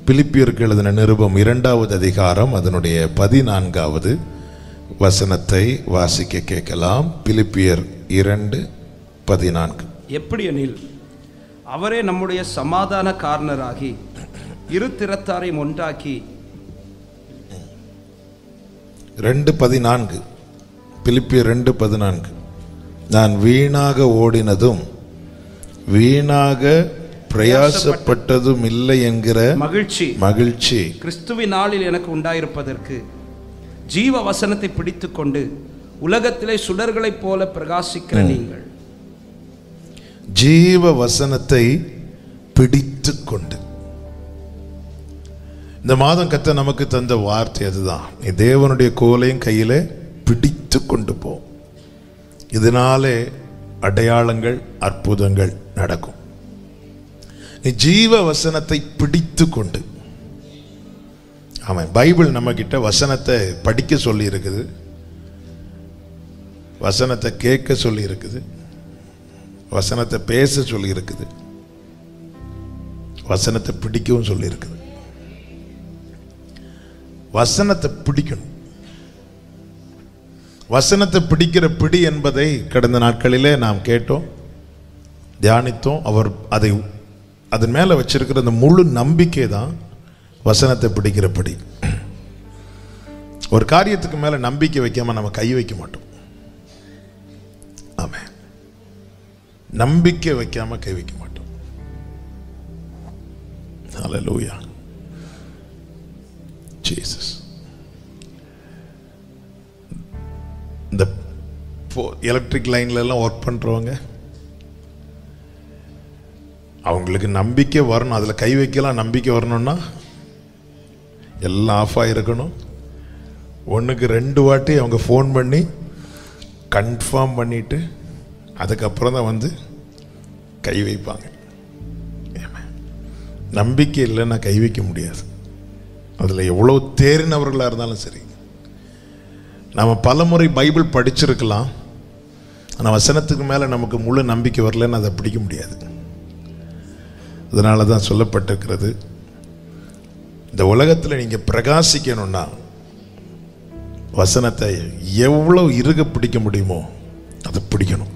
பிலிப்பியருக்கு எழுதின நிருபம் இரண்டாவது அதிகாரம் அதனுடைய பதினான்காவது வசனத்தை வாசிக்க கேட்கலாம் பிலிப்பியர் இரண்டு பதினான்கு எப்படி எனில் அவரே நம்முடைய சமாதான காரணராகி இரு திறத்தாரையும் ஒன்றாக்கி ரெண்டு பதினான்கு பிலிப்பியர் ரெண்டு பதினான்கு நான் வீணாக ஓடினதும் வீணாக பிரயாசப்பட்டதும் இல்லை என்கிற மகிழ்ச்சி மகிழ்ச்சி கிறிஸ்துவின் நாளில் எனக்கு உண்டாயிருப்பதற்கு ஜீவ வசனத்தை பிடித்துக்கொண்டு உலகத்திலே சுடர்களைப் போல பிரகாசிக்கிற நீங்கள் ஜீவ வசனத்தை பிடித்து கொண்டு இந்த மாதம் கத்த நமக்கு தந்த வார்த்தை அதுதான் நீ தேவனுடைய கோலையும் கையில பிடித்து கொண்டு போ இதனாலே அடையாளங்கள் அற்புதங்கள் நடக்கும் நீ ஜீவ வசனத்தை பிடித்து கொண்டு ஆமாம் பைபிள் நம்ம கிட்ட வசனத்தை படிக்க சொல்லி இருக்குது வசனத்தை கேட்க சொல்லி இருக்குது வசனத்தை பேச சொல்லி இருக்குது வசனத்தை பிடிக்கவும் சொல்லி இருக்குது வசனத்தை பிடிக்கணும் வசனத்தை பிடிக்கிற பிடி என்பதை கடந்த நாட்களிலே நாம் கேட்டோம் தியானித்தோம் அவர் அதை அதன் மேல வச்சிருக்கிற அந்த முழு நம்பிக்கை தான் வசனத்தை பிடிக்கிற பிடி ஒரு காரியத்துக்கு மேல நம்பிக்கை வைக்காம நம்ம கை வைக்க மாட்டோம் ஆமென் நம்பிக்கை வைக்காம கை வைக்க மாட்டோம் ஹalleluya ஜீசஸ் இந்த எலக்ட்ரிக் லைன்ல எல்லாம் ஒர்க் பண்றவங்க அவங்களுக்கு நம்பிக்கை வரணும் அதுல கை வைக்கலாம் நம்பிக்கை வரணும்னா எல்லாம் ஆஃப் ஆகிருக்கணும் ஒன்றுக்கு ரெண்டு வாட்டி அவங்க ஃபோன் பண்ணி கன்ஃபார்ம் பண்ணிட்டு அதுக்கப்புறம் தான் வந்து கை வைப்பாங்க Amen. நம்பிக்கை இல்லைன்னா கை வைக்க முடியாது அதில் எவ்வளோ தேறினவர்களாக இருந்தாலும் சரி நம்ம பலமுறை பைபிள் படிச்சிருக்கலாம் ஆனால் வசனத்துக்கு மேலே நமக்கு முழு நம்பிக்கை வரலன்னு அதை பிடிக்க முடியாது அதனால தான் சொல்லப்பட்டிருக்கிறது இந்த உலகத்தில் நீங்கள் பிரகாசிக்கணும்னா வசனத்தை எவ்வளவு இறுக பிடிக்க முடியுமோ அதை பிடிக்கணும்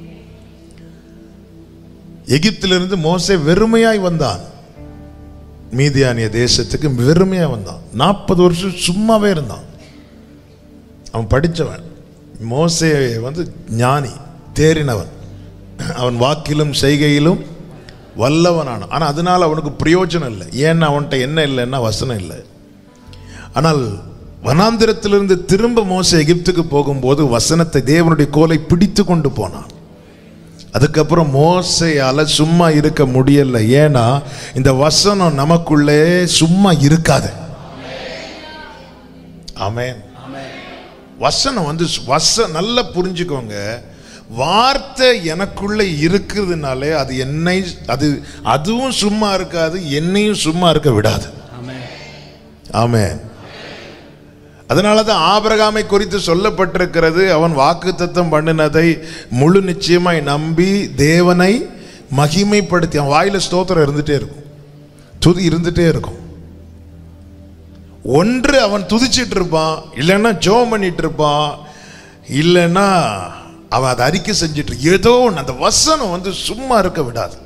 எகிப்திலிருந்து மோசே வெறுமையாய் வந்தான் மீதியானிய தேசத்துக்கு வெறுமையா வந்தான் நாற்பது வருஷம் சும்மாவே இருந்தான் அவன் படித்தவன் மோசே வந்து ஞானி தேறினவன் அவன் வாக்கிலும் செய்கையிலும் வல்லவனான ஆனால் அதனால அவனுக்கு பிரயோஜனம் இல்லை ஏன்னா அவன்கிட்ட என்ன இல்லைன்னா வசனம் இல்லை ஆனால் வனாந்திரத்திலிருந்து திரும்ப மோசே எகிப்துக்கு போகும்போது வசனத்தை தேவனுடைய கோலை பிடித்து கொண்டு போனான் அதுக்கப்புறம் மோசையால சும்மா இருக்க முடியல ஏன்னா இந்த வசனம் நமக்குள்ளே சும்மா இருக்காது ஆமென் வசனம் வந்து வச நல்லா புரிஞ்சுக்கோங்க வார்த்தை எனக்குள்ள இருக்குதுனாலே அது என்னை அது அதுவும் சும்மா இருக்காது என்னையும் சும்மா இருக்க விடாது ஆமென் அதனால தான் ஆபிரகாமை குறித்து சொல்லப்பட்டிருக்கிறது அவன் வாக்குத்தத்தம் பண்ணினதை முழு நிச்சயமாய் நம்பி தேவனை மகிமைப்படுத்தி அவன் வாயில ஸ்தோத்திரம் இருந்துட்டே இருக்கும் துதி இருந்துட்டே இருக்கும் ஒன்று அவன் துதிச்சிட்டு இருப்பான் இல்லைன்னா ஜோம் பண்ணிட்டு இருப்பான் இல்லைன்னா அவன் அதை அறிக்கை செஞ்சிட்டு இரு- ஏதோ ஒன்று அந்த வசனம் வந்து சும்மா இருக்க விடாது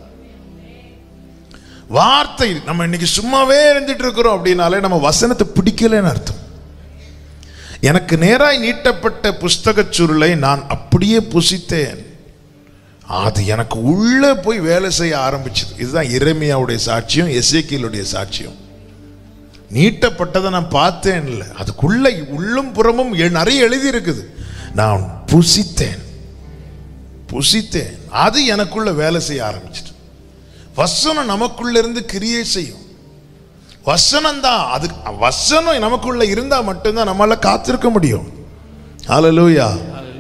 வார்த்தை நம்ம இன்னைக்கு சும்மாவே இருந்துட்டு இருக்கிறோம் அப்படின்னாலே நம்ம வசனத்தை பிடிக்கலன்னு அர்த்தம் எனக்கு நேராய் நீட்டப்பட்ட புஸ்தகச் சுருளை நான் அப்படியே புசித்தேன் அது எனக்கு உள்ள போய் வேலை செய்ய ஆரம்பிச்சது இதுதான் இறைமையாவுடைய சாட்சியம் எசேக்கியலுடைய சாட்சியம் நீட்டப்பட்டதை நான் பார்த்தேன் இல்லை அதுக்குள்ள உள்ளும் புறமும் எ- நிறைய எழுதி இருக்குது நான் புசித்தேன் புசித்தேன் அது எனக்குள்ள வேலை செய்ய ஆரம்பிச்சிட்டு வசனம் நமக்குள்ள இருந்து கிரியை செய்யும் வசனம் தான் அது வசனம் நமக்குள்ள இருந்தா மட்டும்தான் நம்மளால காத்திருக்க முடியும் ஹalleluya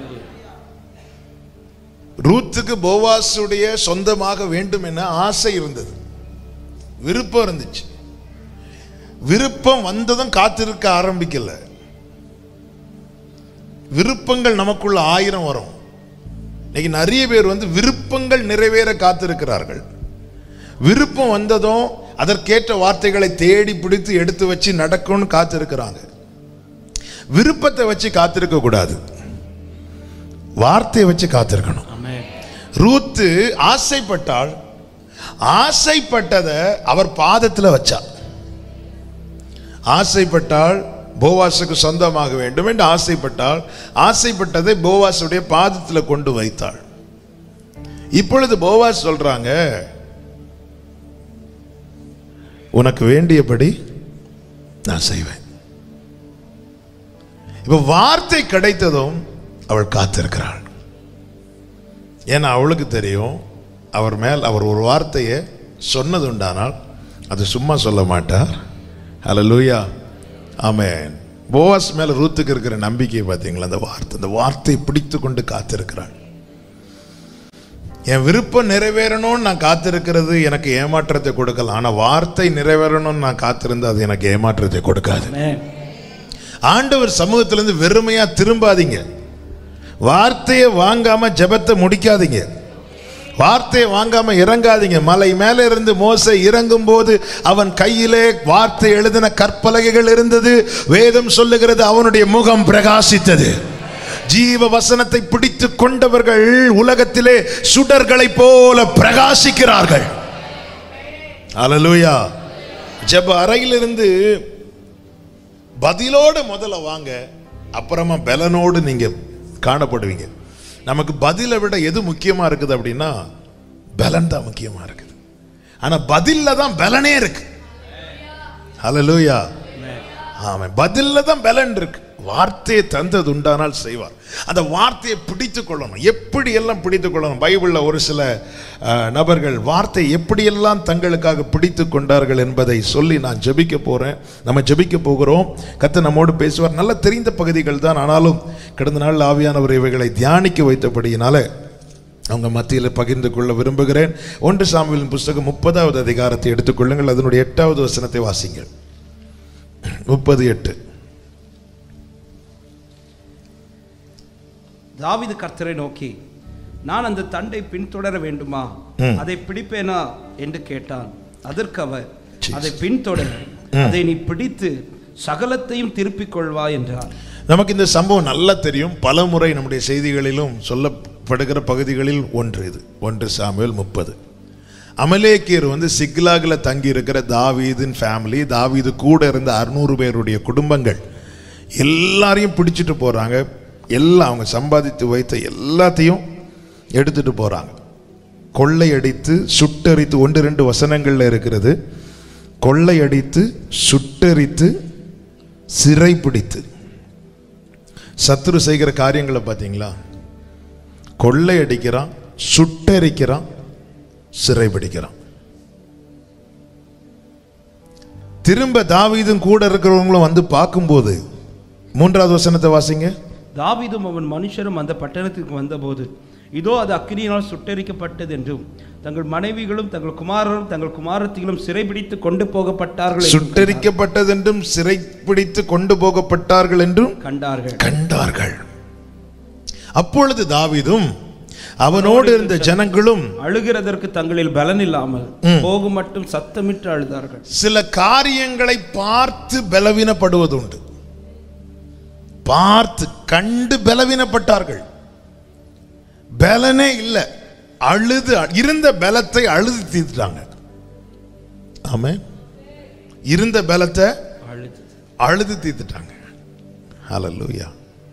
ரூத்துக்கு போவாசுடைய சொந்தமாக வேண்டும் என ஆசை இருந்தது விருப்பம் இருந்துச்சு விருப்பம் வந்ததும் காத்திருக்க ஆரம்பிக்கல விருப்பங்கள் நமக்குள்ள ஆயிரம் வரும் இன்னைக்கு நிறைய பேர் வந்து விருப்பங்கள் நிறைவேற காத்திருக்கிறார்கள் விருப்பம் வந்ததும் அதற்கேற்ற வார்த்தைகளை தேடி பிடித்து எடுத்து வச்சு நடக்கும்னு காத்திருக்கிறாங்க விருப்பத்தை வச்சு காத்திருக்க கூடாது வார்த்தையை வச்சு காத்திருக்கணும் ஆமென் ரூத்து ஆசைப்பட்டாள் ஆசைப்பட்டதை அவர் பாதத்தில் வச்சார் ஆசைப்பட்டால் போவாஸுக்கு சொந்தமாக வேண்டும் என்று ஆசைப்பட்டால் ஆசைப்பட்டதை போவாஸுடைய பாதத்தில் கொண்டு வைத்தாள் இப்பொழுது போவாஸ் சொல்றாங்க உனக்கு வேண்டியபடி நான் செய்வேன் இப்ப வார்த்தை கிடைத்ததும் அவள் காத்திருக்கிறாள் ஏன்னா அவளுக்கு தெரியும் அவர் மேல் அவர் ஒரு வார்த்தையை சொன்னது உண்டானால் அது சும்மா சொல்ல மாட்டார் ஹalleluya ஆமென் போவாஸ் மேல ரூத்துக்கு இருக்கிற நம்பிக்கை பார்த்தீங்களா அந்த வார்த்தை அந்த வார்த்தையை பிடித்து கொண்டு காத்திருக்கிறாள் என் விருப்பம் நிறைவேறணும்னு நான் காத்திருக்கிறது எனக்கு ஏமாற்றத்தை கொடுக்கலாம் ஆனா வார்த்தை நிறைவேறணும்னு நான் காத்திருந்து அது எனக்கு ஏமாற்றத்தை கொடுக்காது ஆமென் ஆண்டவர் சமூகத்திலிருந்து வெறுமையா திரும்பாதீங்க வார்த்தையை வாங்காம ஜெபத்தை முடிக்காதீங்க வார்த்தையை வாங்காம இறங்காதீங்க மலை மேல இருந்து மோசை இறங்கும் போது அவன் கையிலே வார்த்தை எழுதின கற்பலகைகள் இருந்தது வேதம் சொல்லுகிறது அவனுடைய முகம் பிரகாசித்தது ஜீவ வசனத்தை பிடித்து கொண்டவர்கள் உலகத்திலே சுடர்களைப் போல பிரகாசிக்கிறார்கள் அல்லேலூயா ஜெப அறையிலிருந்து பதிலோடு முதல்ல வாங்க அப்புறமா பலனோடு நீங்க காணப்படுவீங்க நமக்கு பதிலை விட எது முக்கியமா இருக்குது அப்படின்னா பலன் தான் முக்கியமா இருக்குது ஆனா பதில்ல தான் பலனே இருக்கு ஹalleluya ஆமாம் பதில்ல தான் பலன் இருக்கு வார்த்தையை தந்தது உண்டானால் செய்வார் அந்த வார்த்தையை பிடித்து கொள்ளணும் எப்படி எல்லாம் பிடித்து கொள்ளணும் பைபிளில் ஒரு சில அஹ், நபர்கள் வார்த்தை எப்படியெல்லாம் தங்களுக்காக பிடித்து கொண்டார்கள் என்பதை சொல்லி நான் ஜெபிக்க போறேன் நம்ம ஜெபிக்க போகிறோம் கத்த நம்மோடு பேசுவார் நல்ல தெரிந்த பகுதிகள் தான் ஆனாலும் கடந்த நாள் ஆவியானவர் இவைகளை தியானிக்க வைத்தபடியினால அவங்க மத்தியில் பகிர்ந்து கொள்ள விரும்புகிறேன் ஒன்று சாமுவேலின் புஸ்தகம் முப்பதாவது அதிகாரத்தை எடுத்துக்கொள்ளுங்கள் அதனுடைய எட்டாவது வசனத்தை வாசிங்கள் முப்பது எட்டு தாவீது கர்த்தரை நோக்கி நான் அந்த தண்டை பின்தொடர வேண்டுமா ம். அதை பிடிப்பேனா என்று கேட்டான் அதற்கு அவர் Jesus. அதை பின்தொடர் அதை நீ பிடித்து சகலத்தையும் திருப்பிக் கொள்வாய் என்றார் நமக்கு இந்த சம்பவம் நல்லா தெரியும் பல முறை நம்முடைய செய்திகளிலும் சொல்லப்படுகிற பகுதிகளில் ஒன்று இது ஒன்று சாமுவேல் முப்பது அமலேக்கியர் வந்து சிக்லாகில் தங்கி இருக்கிற தாவீதின் ஃபேமிலி தாவீது கூட இருந்த அறுநூறு பேருடைய குடும்பங்கள் எல்லாரையும் பிடிச்சிட்டு போறாங்க எல்லாம் அவங்க சம்பாதித்து வைத்த எல்லாத்தையும் எடுத்துட்டு போறாங்க கொள்ளையடித்து சுட்டரித்து ஒன்று ரெண்டு வசனங்கள்ல இருக்கிறது கொள்ளையடித்து சுட்டரித்து சிறைப்பிடித்து சத்துரு செய்கிற காரியங்களை பார்த்தீங்களா கொள்ளையடிக்கிறான் சுட்டரிக்கிறான் சிறைபிடிக்கிறான் திரும்ப தாவீதும் கூட இருக்கிறவங்களும் வந்து பார்க்கும்போது மூன்றாவது வசனத்தை வாசிங்க தாவீதும் அவன் மனுஷரும் அந்த பட்டணத்திற்கு வந்தபோது இதோ அது அக்கினியினால் சுட்டரிக்கப்பட்டது என்றும் தங்கள் மனைவிகளும் தங்கள் குமாரரும் தங்கள் குமாரத்திகளும் சிறைபிடித்து கொண்டு போகப்பட்டார்கள் என்றும் சுட்டரிக்கப்பட்டதென்றும் சிறைப்பிடித்து கொண்டு போகப்பட்டார்கள் என்றும் கண்டார்கள் கண்டார்கள் அப்பொழுது தாவீதும் அவனோடு இருந்த ஜனங்களும் அழுகிறதற்கு தங்களில் பலன் இல்லாமல் போகும் மட்டும் சத்தமிட்டு அழுதார்கள் சில காரியங்களை பார்த்து பலவீனப்படுவது உண்டு பார்த்து கண்டு பலவீனப்பட்டார்கள் பலனே இல்லை அழுது இருந்த பலத்தை அழுது தீர்த்துட்டாங்க ஆமே இருந்த பலத்தை அழுது அழுது தீர்த்துட்டாங்க ஹalleluya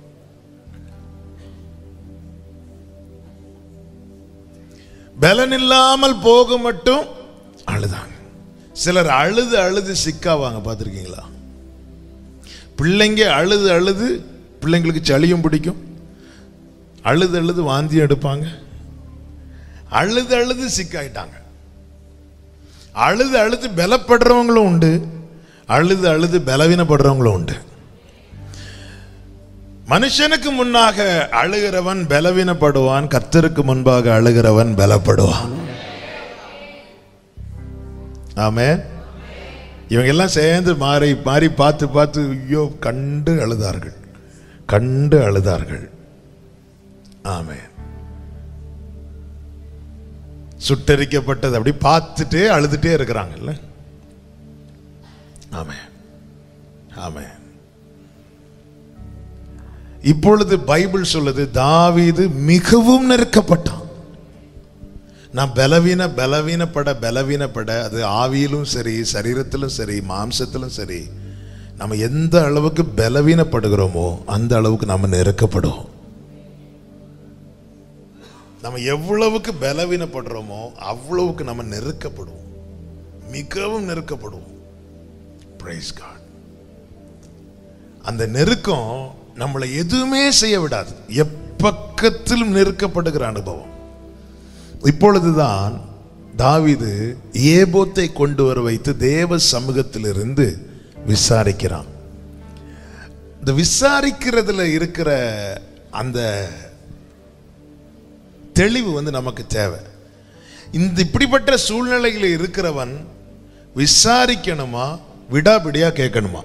பலன் இல்லாமல் போக மட்டும் அழுதாங்க சிலர் அழுது அழுது சிக்காவாங்க பார்த்துருக்கீங்களா பிள்ளைங்க அழுது அழுது பிள்ளைங்களுக்கு சளியும் பிடிக்கும் அழுது அழுது வாந்தி எடுப்பாங்க அழுது அழுது சிக்காயிட்டாங்க அழுது அழுது பலப்படுறவங்களும் உண்டு அழுது அழுது பலவீனப்படுறவங்களும் உண்டு மனுஷனுக்கு முன்னாக அழுகிறவன் பலவீனப்படுவான் கர்த்தருக்கு முன்பாக அழுகிறவன் பலப்படுவான் ஆமே இவங்க எல்லாம் சேர்ந்து மாறி மாறி பார்த்து பார்த்து ஐயோ கண்டு அழுதார்கள் கண்டு அழுதார்கள் ஆமே சுட்டரிக்கப்பட்டது அப்படி பார்த்துட்டே அழுதுட்டே இருக்கிறாங்கல்ல ஆமென் ஆமென் இப்பொழுது பைபிள் சொல்லுது தாவீது மிகவும் நெருக்கப்பட்டான் நான் பலவீன பலவீனப்பட பலவீனப்பட அது ஆவியிலும் சரி சரீரத்திலும் சரி மாம்சத்திலும் சரி நம்ம எந்த அளவுக்கு பலவீனப்படுகிறோமோ அந்த அளவுக்கு நம்ம நெருக்கப்படுவோம் நம்ம எவ்வளவுக்கு பலவீனப்படுறோமோ அவ்வளவுக்கு நம்ம நெருக்கப்படுவோம் மிகவும் நெருக்கப்படுவோம் Praise God. அந்த நெருக்கம் நம்மளை எதுவுமே செய்ய விடாது எப்பக்கத்திலும் நெருக்கப்படுகிற அனுபவம் இப்பொழுதுதான் தாவீது ஏபோத்தை கொண்டு வர வைத்து தேவ சமூகத்திலிருந்து விசாரிக்கிறான் இந்த விசாரிக்கிறதுல இருக்கிற அந்த தெளிவு வந்து நமக்கு தேவை இந்த இப்படிப்பட்ட சூழ்நிலையில் இருக்கிறவன் விசாரிக்கணுமா விடாபிடியா கேட்கணுமா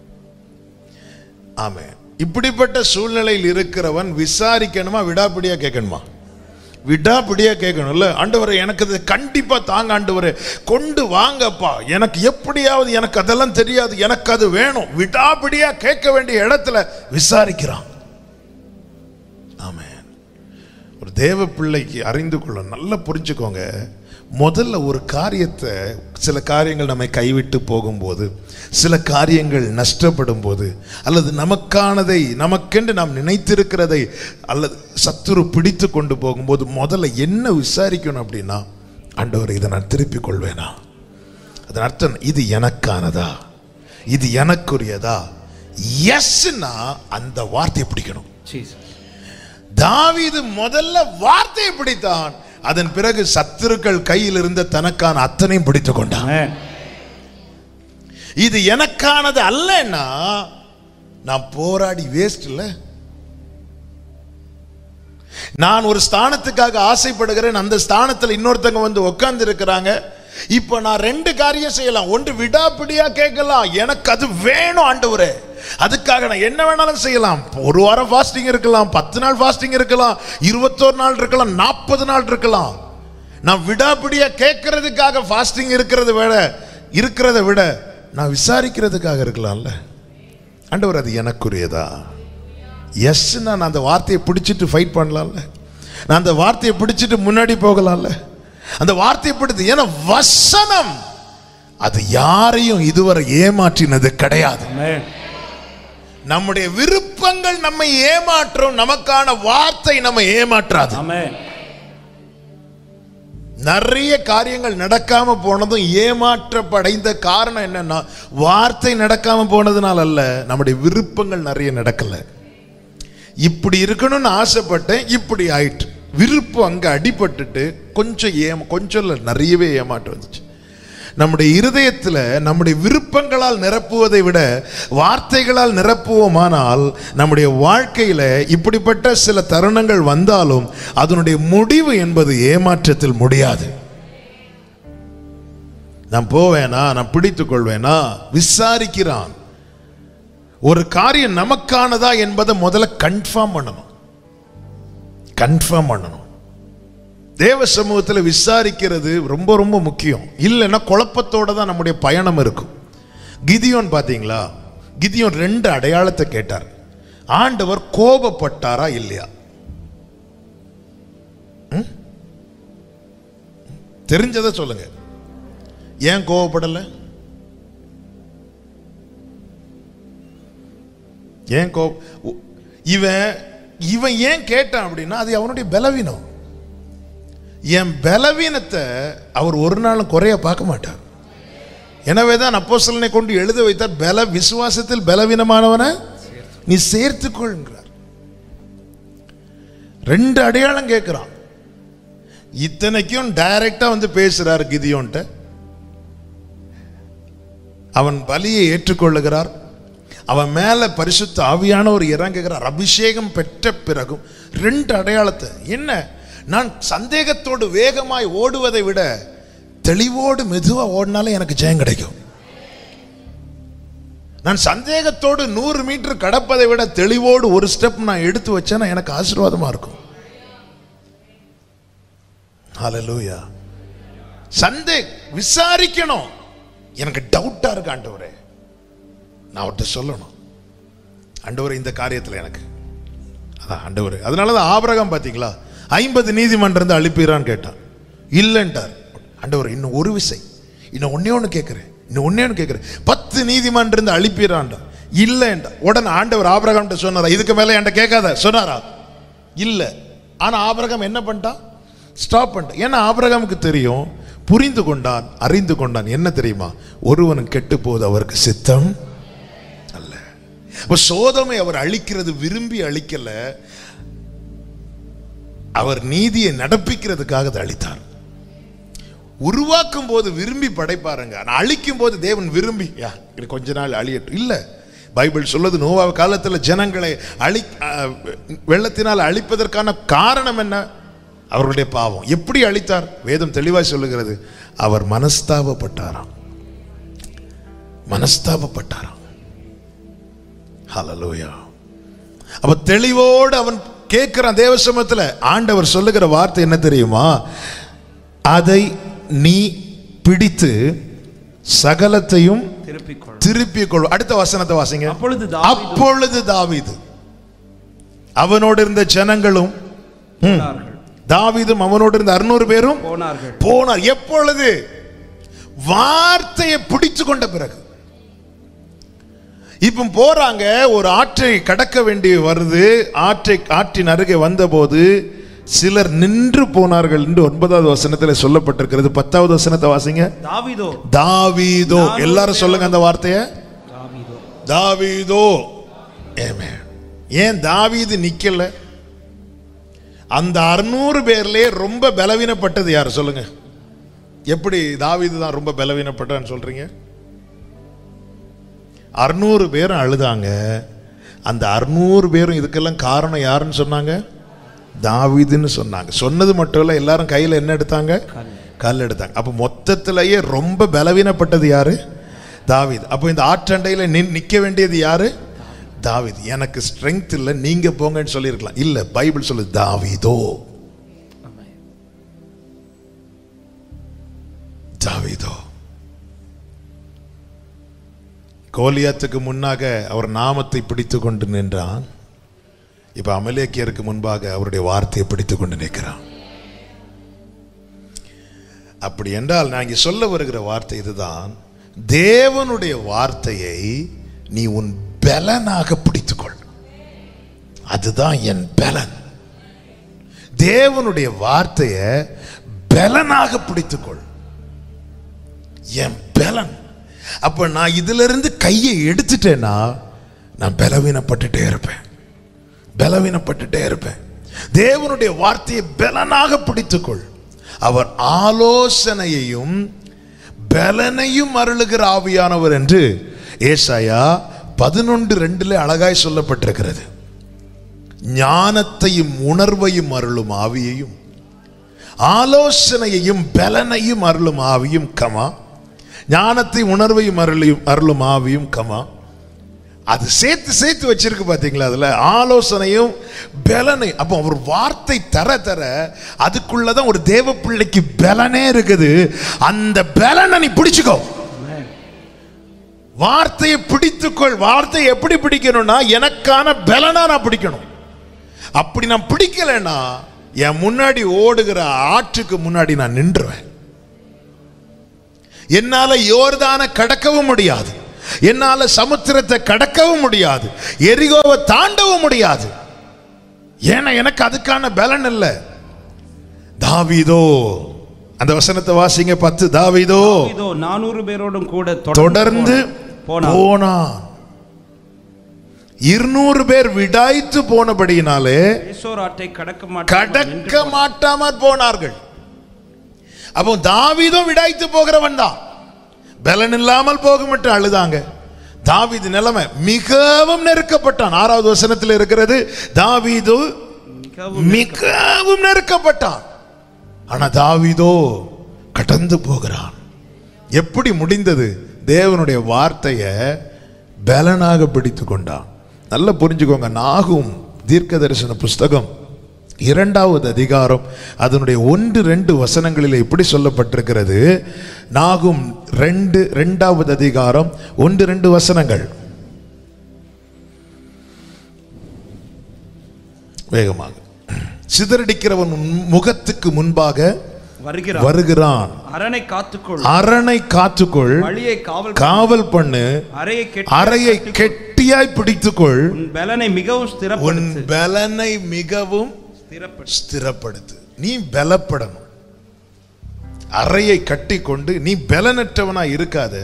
ஆமே இப்படிப்பட்ட சூழ்நிலையில் இருக்கிறவன் விசாரிக்கணுமா விடாபிடியா கேட்கணுமா விடாபிடியா கேட்கணும்ல ஆண்டவரே எனக்கு இது கண்டிப்பா தாங்க ஆண்டவரே கொண்டு வாங்கப்பா எனக்கு எப்படியாவது எனக்கு அதெல்லாம் தெரியாது எனக்கு அது வேணும் விடாபிடியா கேட்க வேண்டிய இடத்துல விசாரிக்கிறான் ஆமென் ஒரு தேவ பிள்ளைக்கு அறிந்து கொள்ள நல்லா புரிஞ்சுக்கோங்க முதல்ல ஒரு காரியத்தை சில காரியங்கள் நம்மை கைவிட்டு போகும்போது சில காரியங்கள் நஷ்டப்படும் போது அல்லது நமக்கானதை நமக்கென்று நாம் நினைத்திருக்கிறதை அல்லது சத்துரு பிடித்து கொண்டு போகும்போது முதல்ல என்ன விசாரிக்கணும் அப்படின்னா ஆண்டவர் இதை நான் திருப்பிக் கொள்வேனா அதன் அர்த்தம் இது எனக்கானதா இது எனக்குரியதா எஸ்னா அந்த வார்த்தையை பிடிக்கணும் Jesus. தாவீது முதல்ல வார்த்தையை பிடித்தான் அதன் பிறகு சத்துருக்கள் கையில் இருந்த தனக்கான அத்தனையும் பிடித்துக் கொண்டான் Amen. இது எனக்கானது அல்லன்னா நான் போராடி வேஸ்ட் இல்ல நான் ஒரு ஸ்தானத்துக்காக ஆசைப்படுகிறேன் அந்த ஸ்தானத்துல இன்னொருத்தங்க வந்து உட்கார்ந்து இருக்கிறாங்க இப்போ நான் ரெண்டு காரியம் செய்யலாம் ஒன்று விடாப்பிடியா கேட்கலாம் எனக்கு அது வேணும் ஆண்டவரே அதுக்காக நான் என்ன வேணாலும் செய்யலாம் ஒரு வாரம் ஃபாஸ்டிங் இருக்கலாம் பத்து நாள் ஃபாஸ்டிங் இருக்கலாம் இருபத்தோரு நாள் இருக்கலாம் நாற்பது நாள் இருக்கலாம் நான் விடாப்பிடியா கேட்கறதுக்காக ஃபாஸ்டிங் இருக்கிறத விட இருக்கிறத விட நான் விசாரிக்கிறதுக்காக இருக்கலாம்ல ஆண்டவர் அது எனக்குரியதா எஸ் நான் அந்த வார்த்தையை பிடிச்சிட்டு ஃபைட் பண்ணலாம்ல நான் அந்த வார்த்தையை பிடிச்சிட்டு முன்னாடி போகலாம்ல அந்த வார்த்தையை பிடித்து ஏன்னா வசனம் அது யாரையும் இதுவரை ஏமாற்றினது கிடையாது Amen. நம்முடைய விருப்பங்கள் நம்மை ஏமாற்றும் நமக்கான வார்த்தை நம்ம ஏமாற்றாது Amen. நிறைய காரியங்கள் நடக்காம போனதும் ஏமாற்றப்படைந்த காரணம் என்னன்னா வார்த்தை நடக்காம போனதுனால அல்ல நம்முடைய விருப்பங்கள் நிறைய நடக்கல இப்படி இருக்கணும்னு ஆசைப்பட்டேன் இப்படி ஆயிட்டு விருப்பம் அங்க அடிபட்டுட்டு கொஞ்சம் ஏம கொஞ்சம் இல்ல நிறையவே ஏமாற்றம் வந்துச்சு நம்முடைய இருதயத்தில் நம்முடைய விருப்பங்களால் நிரப்புவதை விட வார்த்தைகளால் நிரப்புவோமானால் நம்முடைய வாழ்க்கையில இப்படிப்பட்ட சில தருணங்கள் வந்தாலும் அதனுடைய முடிவு என்பது ஏமாற்றத்தில் முடியாது நான் போவேனா நான் பிடித்துக் கொள்வேனா விசாரிக்கிறான் ஒரு காரியம் நமக்கானதா என்பதை முதல்ல கன்ஃபார்ம் பண்ணணும் கன்ஃபார்ம் பண்ணணும் தேவ சமூகத்தில் விசாரிக்கிறது ரொம்ப ரொம்ப முக்கியம் இல்லைன்னா குழப்பத்தோட தான் நம்முடைய பயணம் இருக்கும் கிதியோன் பாத்தீங்களா கிதியோன் ரெண்டு அடையாளத்தை கேட்டார் ஆண்டவர் கோபப்பட்டாரா இல்லையா ம்? தெரிஞ்சதை சொல்லுங்க ஏன் கோபப்படல ஏன் கோ உ- இவன் இவன் ஏன் கேட்டான் அப்படின்னா அது அவனுடைய பலவீனம் என் பலவீனத்தை அவர் ஒரு நாளும் குறைய பார்க்க மாட்டார் எனவே தான் அப்போஸ்தலனை கொண்டு எழுத வைத்தார் பல விசுவாசத்தில் பலவீனமானவனை நீ சேர்த்துக்கொள்கிறார் ரெண்டு அடையாளம் கேட்கிறான் இத்தனைக்கும் டைரக்டா வந்து பேசுறார் கிதியோன்ட்ட அவன் பலியை ஏற்றுக்கொள்ளுகிறார் அவன் மேல பரிசுத்த ஆவியானவர் இறங்குகிறார் அபிஷேகம் பெற்ற பிறகும் ரெண்டு அடையாளத்தை என்ன நான் சந்தேகத்தோடு வேகமாய் ஓடுவதை விட தெளிவோடு மெதுவா ஓடினாலே எனக்கு ஜெயம் கிடைக்கும் நான் சந்தேகத்தோடு நூறு மீட்டர் கடப்பதை விட தெளிவோடு ஒரு ஸ்டெப் நான் எடுத்து வச்சேன்னா எனக்கு ஆசீர்வாதமா இருக்கும் ஹalleluya சந்தே விசாரிக்கணும் எனக்கு டவுட்டா இருக்கு ஆண்டவரே நான் அவர்கிட்ட சொல்லணும் ஆண்டவர் இந்த காரியத்தில் எனக்கு அதான் ஆண்டவர் அதனால தான் ஆபிரகாம் பார்த்தீங்களா ஐம்பது நீதிமன்றம் இருந்து அழிப்பீரான்னு கேட்டான் இல்லைன்ட்டார் ஆண்டவர் இன்னும் ஒரு விசை இன்னும் ஒன்னே ஒன்று கேட்குறேன் இன்னும் ஒன்னே ஒன்று கேட்குறேன் பத்து நீதிமன்றம் இருந்து அழிப்பீரான்டா இல்லைன்டா உடனே ஆண்டவர் ஆபிரகாம்கிட்ட சொன்னாரா இதுக்கு மேலே என்கிட்ட கேட்காத சொன்னாரா இல்லை ஆனால் ஆபிரகாம் என்ன பண்ணிட்டான் ஸ்டாப் பண்ணிட்டான் ஏன்னா ஆபிரகாமுக்கு தெரியும் புரிந்து கொண்டான் அறிந்து கொண்டான் என்ன தெரியுமா ஒருவன் கெட்டு போது அவருக்கு சித்தம் அல்ல அப்ப சோதமை அவர் அழிக்கிறது விரும்பி அழிக்கல அவர் நீதியை நடப்பிக்கிறதுக்காக அதை அழித்தார் உருவாக்கும் போது விரும்பி படைப்பாருங்க ஆனா அழிக்கும் போது தேவன் விரும்பி யா இது கொஞ்ச நாள் அழியட்டும் இல்ல பைபிள் சொல்லுது நோவா காலத்துல ஜனங்களை அழி அஹ், வெள்ளத்தினால் அழிப்பதற்கான காரணம் என்ன அவர்களுடைய பாவம் எப்படி அழித்தார் வேதம் தெளிவாய் சொல்லுகிறது அவர் மனஸ்தாபப்பட்டாராம் மனஸ்தாபப்பட்டாராம் ஹalleluya அப்ப தெளிவோடு அவன் கேட்கிறான் தேவசமத்துல ஆண்டவர் சொல்லுகிற வார்த்தை என்ன தெரியுமா அதை நீ பிடித்து சகலத்தையும் திருப்பிக் கொள் திருப்பிக் கொள் அடுத்த வசனத்தை வாசிங்க அப்பொழுது தாவீது அப்பொழுது தாவீது அவனோடு இருந்த ஜனங்களும் ம், போனார்கள் தாவீதும் அவனோடு இருந்த அறுநூறு பேரும் போனார்கள் போனார் எப்பொழுது வார்த்தையை பிடித்து கொண்ட பிறகு இப்போ போறாங்க ஒரு ஆற்றை கடக்க வேண்டி வருது ஆற்றை ஆற்றின் அருகே வந்தபோது சிலர் நின்று போனார்கள் என்று ஒன்பதாவது வசனத்தில் சொல்லப்பட்டிருக்கிறது பத்தாவது வசனத்தை வாசிங்க தாவீதோ தாவீதோ எல்லாரும் சொல்லுங்க அந்த வார்த்தையை தாவீதோ தாவீதோ ஏமே ஏன் தாவீது நிக்கல அந்த அறுநூறு பேர்லயே ரொம்ப பலவீனப்பட்டது யார் சொல்லுங்க எப்படி தாவீது தான் ரொம்ப பலவீனப்பட்டான்னு சொல்றீங்க அறுநூறு பேரும் அழுதாங்க அந்த அறுநூறு பேரும் இதுக்கெல்லாம் காரணம் யாருன்னு சொன்னாங்க தாவீதுன்னு சொன்னாங்க சொன்னது மட்டும் இல்லை எல்லாரும் கையில் என்ன எடுத்தாங்க கல். கல் எடுத்தாங்க அப்போ மொத்தத்திலேயே ரொம்ப பலவீனப்பட்டது யாரு தாவீது அப்போ இந்த ஆற்றண்டையில் நின் நிற்க வேண்டியது யாரு தாவீது எனக்கு ஸ்ட்ரெங்க் இல்லை நீங்க போங்கன்னு சொல்லியிருக்கலாம் இல்லை பைபிள் சொல்லுது தாவீதோ ஆமென். தாவீதோ கோலியாத்துக்கு முன்னாக அவர் நாமத்தை பிடித்து கொண்டு நின்றான் இப்ப அமலேக்கியருக்கு முன்பாக அவருடைய வார்த்தையை பிடித்து கொண்டு நிற்கிறான் அப்படி என்றால் நான் இங்கே சொல்ல வருகிற வார்த்தை இதுதான் தேவனுடைய வார்த்தையை நீ உன் பலனாக பிடித்துக்கொள் அதுதான் என் பலன் தேவனுடைய வார்த்தையை பலனாக பிடித்துக்கொள் என் பலன் அப்ப நான் இதுல இருந்து கையை எடுத்துட்டேன்னா நான் பலவீனப்பட்டுட்டே இருப்பேன் பலவீனப்பட்டுட்டே இருப்பேன் தேவனுடைய வார்த்தையை பலனாக பிடித்துக்கொள் அவர் ஆலோசனையையும் பலனையும் அருளுகிற ஆவியானவர் என்று ஏசாயா பதினொன்று ரெண்டுல அழகாய் சொல்லப்பட்டிருக்கிறது ஞானத்தையும் உணர்வையும் அருளும் ஆவியையும் ஆலோசனையையும் பலனையும் அருளும் ஆவியும் கமா ஞானத்தை உணர்வையும் அருளையும் அருளும் ஆவியும் கமா அது சேர்த்து சேர்த்து வச்சிருக்கு பாத்தீங்களா அதுல ஆலோசனையும் பலனை அப்போ ஒரு வார்த்தை தர தர அதுக்குள்ளதான் ஒரு தேவ பிள்ளைக்கு பலனே இருக்குது அந்த பலனை நீ பிடிச்சுக்கோ ஆமென். வார்த்தையை பிடித்துக்கொள் வார்த்தையை எப்படி பிடிக்கணும்னா எனக்கான பலனா நான் பிடிக்கணும் அப்படி நான் பிடிக்கலைன்னா என் முன்னாடி ஓடுகிற ஆற்றுக்கு முன்னாடி நான் நின்றுவேன் என்னால யோர்தான கடக்கவும் முடியாது என்னால சமுத்திரத்தை கடக்கவும் முடியாது எரிகோவை தாண்டவும் முடியாது ஏன்னா எனக்கு அதுக்கான பலன் இல்லை தாவீதோ அந்த வசனத்தை வாசிங்க பத்து தாவீதோ இதோ நானூறு பேரோடும் கூட தொடர்ந்து போனார் போனான் இருநூறு பேர் விடாய்த்து போனபடியினாலே பேசோர் ஆற்றை கடக்க கடக்க மாட்டாமற் போனார்கள் அப்போ தாவீதும் விடாய்த்து போகிறவன் தான் பலன் இல்லாமல் போக மட்டும் அழுதாங்க தாவீது நிலைமை மிகவும் நெருக்கப்பட்டான் ஆறாவது வசனத்தில் இருக்கிறது தாவீது மிகவும் மிகவும் நெருக்கப்பட்டான் ஆனா தாவீதோ கடந்து போகிறான் எப்படி முடிந்தது தேவனுடைய வார்த்தையை பலனாக பிடித்து கொண்டான் நல்லா புரிஞ்சுக்கோங்க நாகும் தீர்க்க தரிசன புஸ்தகம் இரண்டாவது அதிகாரம் அதனுடைய ஒன்று ரெண்டு வசனங்களில் இப்படி சொல்லப்பட்டிருக்கிறது நாகும் ரெண்டு ரெண்டாவது அதிகாரம் ஒன்று ரெண்டு வசனங்கள் வேகமாக சிதறடிக்கிறவன் உன் முகத்துக்கு முன்பாக வருகிறார் வருகிறான் அரணை காத்துக்கொள் அரணை காத்துக்கொள் வழியை காவல் காவல் பண்ணு அறையை கெட்டி அறையை கெட்டியாய் பிடித்துக்கொள் உன் பலனை மிகவும் உன் ஸ்திரப்படுத்து பலனை மிகவும் ஸ்திரப்படுத்து ஸ்திரப்படுத்து நீ பலப்படணும் அறையை கட்டி கொண்டு நீ பலனற்றவனா இருக்காத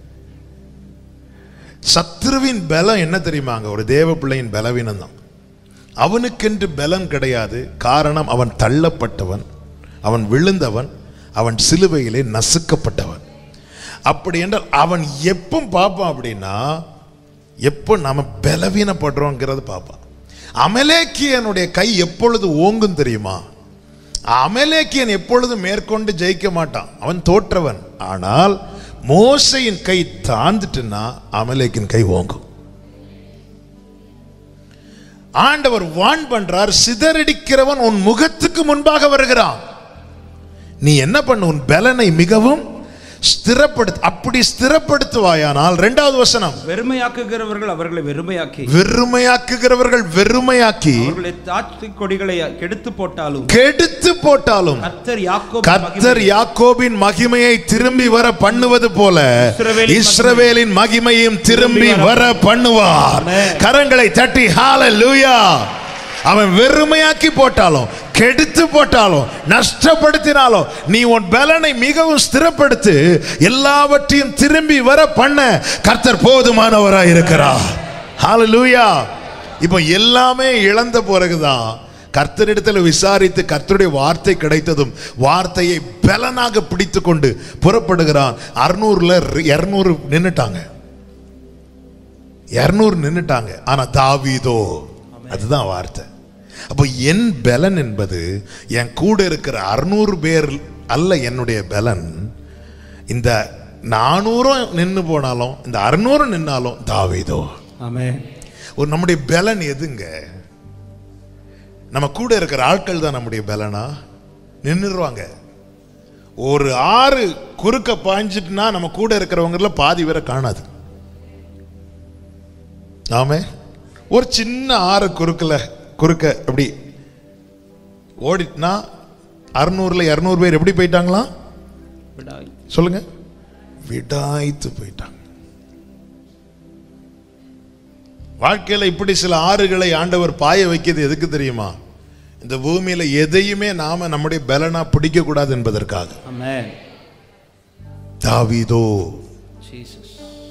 சத்ருவின் பலம் என்ன தெரியுமாங்க ஒரு தேவ பிள்ளையின் பலவீனம் தான் அவனுக்கென்று பலன் கிடையாது காரணம் அவன் தள்ளப்பட்டவன் அவன் விழுந்தவன் அவன் சிலுவையிலே நசுக்கப்பட்டவன் அப்படி என்றால் அவன் எப்போ பார்ப்பான் அப்படின்னா எப்போ நாம பலவீனப்படுறோங்கிறது பார்ப்பான் அமலேக்கியனுடைய கை எப்பொழுது ஓங்கும் தெரியுமா அமலேக்கியன் எப்பொழுதும் மேற்கொண்டு ஜெயிக்க மாட்டான் அவன் தோற்றவன் ஆனால் மோசையின் கை தாழ்ந்துட்டுன்னா அமலேக்கின் கை ஓங்கும் ஆண்டவர் வான் பண்றார் சிதறடிக்கிறவன் உன் முகத்துக்கு முன்பாக வருகிறான் நீ என்ன பண்ணு உன் பலனை மிகவும் ஸ்திரப்படுத்து அப்படி ஸ்திரப்படுத்துவாயானால் இரண்டாவது வசனம் வெறுமையாக்குகிறவர்கள் அவர்களை வெறுமையாக்கி வெறுமையாக்குகிறவர்கள் வெறுமையாக்கி அவர்களை தாட்சி கொடிகளை கெடுத்து போட்டாலும் கெடுத்து போட்டாலும் கர்த்தர் யாக்கோபு கர்த்தர் யாக்கோபின் மகிமையை திரும்பி வர பண்ணுவது போல இஸ்ரவேலின் இஸ்ரவேலின் மகிமையும் திரும்பி வர பண்ணுவார் ஆமென். கரங்களை தட்டி ஹalleluya அவன் வெறுமையாக்கி போட்டாலும் கெடுத்து போட்டாலும் நஷ்டப்படுத்தினாலும் நீ உன் பலனை மிகவும் ஸ்திரப்படுத்து எல்லாவற்றையும் திரும்பி வர பண்ண கர்த்தர் போதுமானவராய் இருக்கிறார் ஹalleluya இப்போ எல்லாமே இழந்த பிறகுதான் கர்த்தரிடத்தில் விசாரித்து கர்த்தருடைய வார்த்தை கிடைத்ததும் வார்த்தையை பலனாக பிடித்து கொண்டு புறப்படுகிறான் அறுநூறுல இருநூறு நின்னுட்டாங்க இருநூறு நின்னுட்டாங்க ஆனா தாவீதோ அதுதான் வார்த்தை அப்போ என் பலன் என்பது என் கூட இருக்கிற அறுநூறு பேர் அல்ல என்னுடைய பலன் இந்த நானூறும் நின்று போனாலும் இந்த அறுநூறும் நின்னாலும் தாவீதோ ஆமென் ஒரு நம்முடைய பலன் எதுங்க நம்ம கூட இருக்கிற ஆட்கள் தான் நம்முடைய பலனா நின்றுருவாங்க ஒரு ஆறு குறுக்க பாய்ஞ்சிட்டுனா நம்ம கூட இருக்கிறவங்கள பாதி பேரை காணாது ஆமே ஒரு சின்ன ஆறு குறுக்கல குறுக்க அப்படி ஓடிட்டுனா அறுநூறுல இரநூறு பேர் எப்படி போயிட்டாங்களா விடாய் சொல்லுங்க விடாய்த்து போயிட்டாங்க வாழ்க்கையில இப்படி சில ஆறுகளை ஆண்டவர் பாய வைக்கிறது எதுக்கு தெரியுமா இந்த பூமியில எதையுமே நாம நம்முடைய பலனா பிடிக்க கூடாது என்பதற்காக ஆமென் தாவீதோ ஜீசஸ்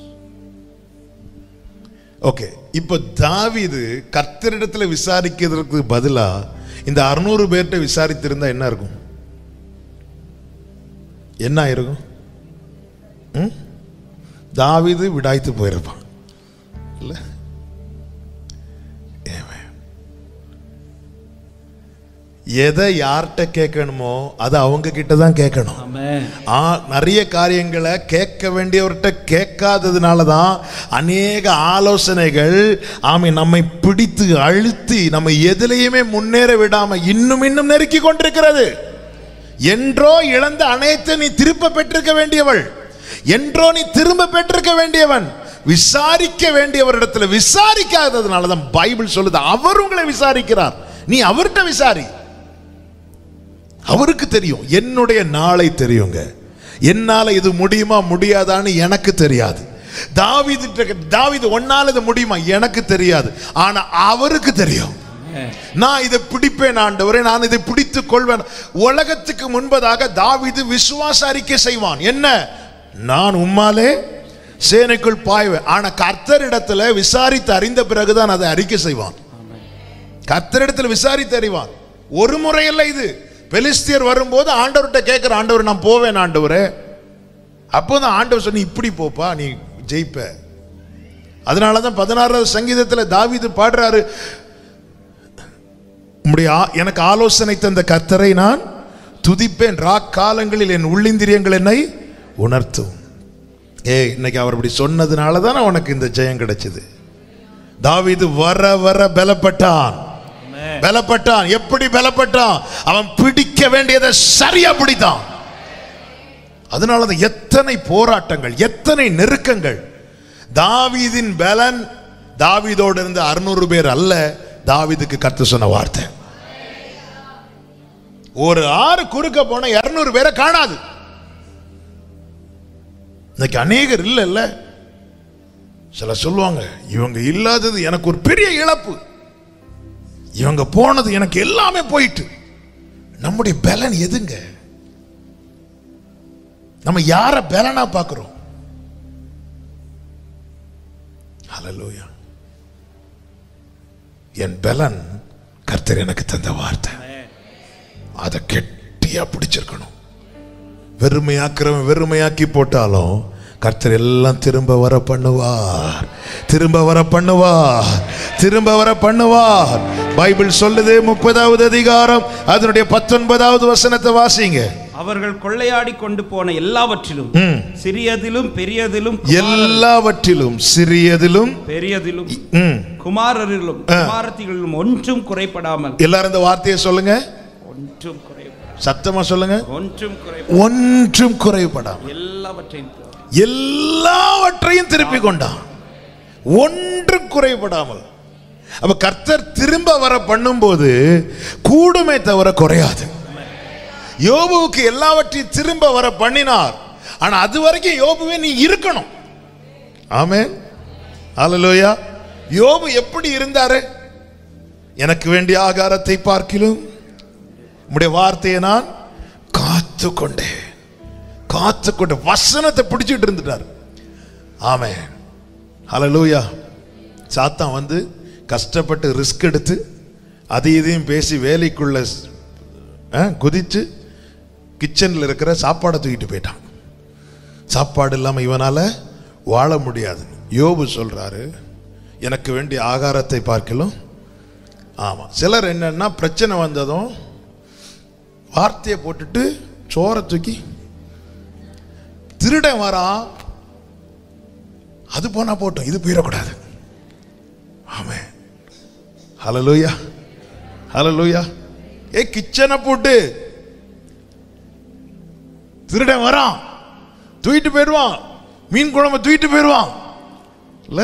ஓகே இப்போ தாவீது கர்த்தரிடத்துல விசாரிக்கிறதுக்கு பதிலா இந்த அறுநூறு பேர்கிட்ட விசாரித்திருந்தா என்ன இருக்கும் என்ன ஆயிருக்கும் ம்? தாவீது விடாய்த்து போயிருப்பான் இல்ல Amen. எதை யார்கிட்ட கேட்கணுமோ அதை அவங்க கிட்ட தான் கேட்கணும் ஆமென் ஆ, நிறைய காரியங்களை கேட்க வேண்டியவர்கிட்ட கேட்காததுனால தான் அநேக ஆலோசனைகள் ஆமை நம்மை பிடித்து அழுத்தி நம்ம எதுலையுமே முன்னேற விடாம இன்னும் இன்னும் நெருக்கி கொண்டிருக்கிறது என்றோ இழந்த அனைத்து நீ திருப்ப பெற்றிருக்க வேண்டியவள் என்றோ நீ திரும்ப பெற்றிருக்க வேண்டியவன் விசாரிக்க வேண்டியவரிடத்துல விசாரிக்காததுனால தான் பைபிள் சொல்லுது அவர் உங்களை விசாரிக்கிறார் நீ அவர்கிட்ட விசாரி அவருக்கு தெரியும் என்னுடைய நாளை தெரியுங்க என்னால இது முடியுமா முடியாதான்னு எனக்கு தெரியாது தாவீது தாவீது ஒன்னால இது முடியுமா எனக்கு தெரியாது ஆனா அவருக்கு தெரியும் நான் இதை பிடிப்பேன் ஆண்டவரே நான் இதை பிடித்துக் கொள்வேன் உலகத்துக்கு முன்பதாக தாவீது விசுவாச அறிக்கை செய்வான் என்ன நான் உம்மாலே சேனைக்குள் பாய்வேன் ஆனா கர்த்தரிடத்துல விசாரித்து அறிந்த பிறகுதான் அதை அறிக்கை செய்வான் கர்த்தரிடத்தில் விசாரித்து அறிவான் ஒரு முறையல்ல இது பெலிஸ்தியர் வரும்போது ஆண்டவர்கிட்ட கேட்கிற ஆண்டவர் நான் போவேன் ஆண்டவரே அப்போதான் ஆண்டவர் சொன்னி இப்படி போப்பா நீ ஜெயிப்ப அதனால தான் பதினாறாவது சங்கீதத்தில் தாவீது பாடுறாரு உம்முடைய ஆ- எனக்கு ஆலோசனை தந்த கர்த்தரை நான் துதிப்பேன் ராக்காலங்களில் என் உள்ளிந்திரியங்கள் என்னை உணர்த்தும் ஏய் இன்னைக்கு அவர் இப்படி சொன்னதுனால தானே உனக்கு இந்த ஜெயம் கிடைச்சது தாவீது வர வர பலப்பட்டான் பலப்பட்டான் எப்படி பலப்பட்டான் அவன் பிடிக்க வேண்டியதை சரியா பிடித்தான் அதனால தான் எத்தனை போராட்டங்கள் எத்தனை நெருக்கங்கள் தாவீதின் பலன் தாவீதோடு இருந்த அறுநூறு பேர் அல்ல தாவீதுக்கு கர்த்தர் சொன்ன வார்த்தை ஒரு ஆறு குறுக்க போன இருநூறு பேரை காணாது இன்னைக்கு அநேகர் இல்ல இல்ல சில சொல்லுவாங்க இவங்க இல்லாதது எனக்கு ஒரு பெரிய இழப்பு இவங்க போனது எனக்கு எல்லாமே போயிட்டு நம்முடைய பலன் எதுங்க நம்ம யார பலனா பார்க்கிறோம் ஹalleluya என் பலன் கர்த்தர் எனக்கு தந்த வார்த்தை அதை கெட்டியா பிடிச்சிருக்கணும் வெறுமையாக்குறவன் வெறுமையாக்கி போட்டாலும் கர்த்தர் எல்லாம் திரும்ப வர பண்ணுவார் திரும்ப வர பண்ணுவார் திரும்ப வர பண்ணுவார் பைபிள் சொல்லுது முப்பதாவது அதிகாரம் அதனுடைய பத்தொன்பதாவது வசனத்தை வாசிங்க அவர்கள் கொள்ளையாடி கொண்டு போன எல்லாவற்றிலும் ம். சிறியதிலும் பெரியதிலும் எல்லாவற்றிலும் சிறியதிலும் பெரியதிலும் ம், குமாரரிலும் குமாரத்திகளிலும் ஒன்றும் குறைபடாமல் எல்லாரும் இந்த வார்த்தையை சொல்லுங்க ஒன்றும் குறைபடாமல் சத்தமா சொல்லுங்க ஒன்றும் குறை ஒன்றும் குறைபடாம எல்லாவற்றையும் எல்லாவற்றையும் திருப்பி கொண்டான் ஒன்று குறைபடாமல் அப்ப கர்த்தர் திரும்ப வர பண்ணும்போது கூடுமே தவிர குறையாது யோபுவுக்கு எல்லாவற்றையும் திரும்ப வர பண்ணினார் ஆனா அது வரைக்கும் யோபுவே நீ இருக்கணும் ஆமென் அல்லேலூயா யோபு எப்படி இருந்தாரு எனக்கு வேண்டிய ஆகாரத்தை பார்க்கிலும் உம்முடைய வார்த்தையை நான் காத்து கொண்டேன் காத்து கொண்டு வசனத்தை பிடிச்சிட்டு இருந்துட்டார் ஆமே ஹalleluya சாத்தான் வந்து கஷ்டப்பட்டு ரிஸ்க் எடுத்து அது இதையும் பேசி வேலைக்குள்ள அஹ், குதிச்சு கிச்சனில் இருக்கிற சாப்பாடை தூக்கிட்டு போயிட்டான் சாப்பாடு இல்லாமல் இவனால வாழ முடியாது யோபு சொல்றாரு எனக்கு வேண்டிய ஆகாரத்தை பார்க்கலும் ஆமாம் சிலர் என்னன்னா பிரச்சனை வந்ததும் வார்த்தையை போட்டுட்டு சோறை தூக்கி திருடன் வரான் அது போனா போட்டோம் இது போயிடக்கூடாது ஆமே ஹலலூயா ஹலலூயா ஏ கிச்சனை போட்டு திருடன் வரான் தூக்கிட்டு போயிடுவான் மீன் குழம்பு தூக்கிட்டு போயிடுவான் இல்ல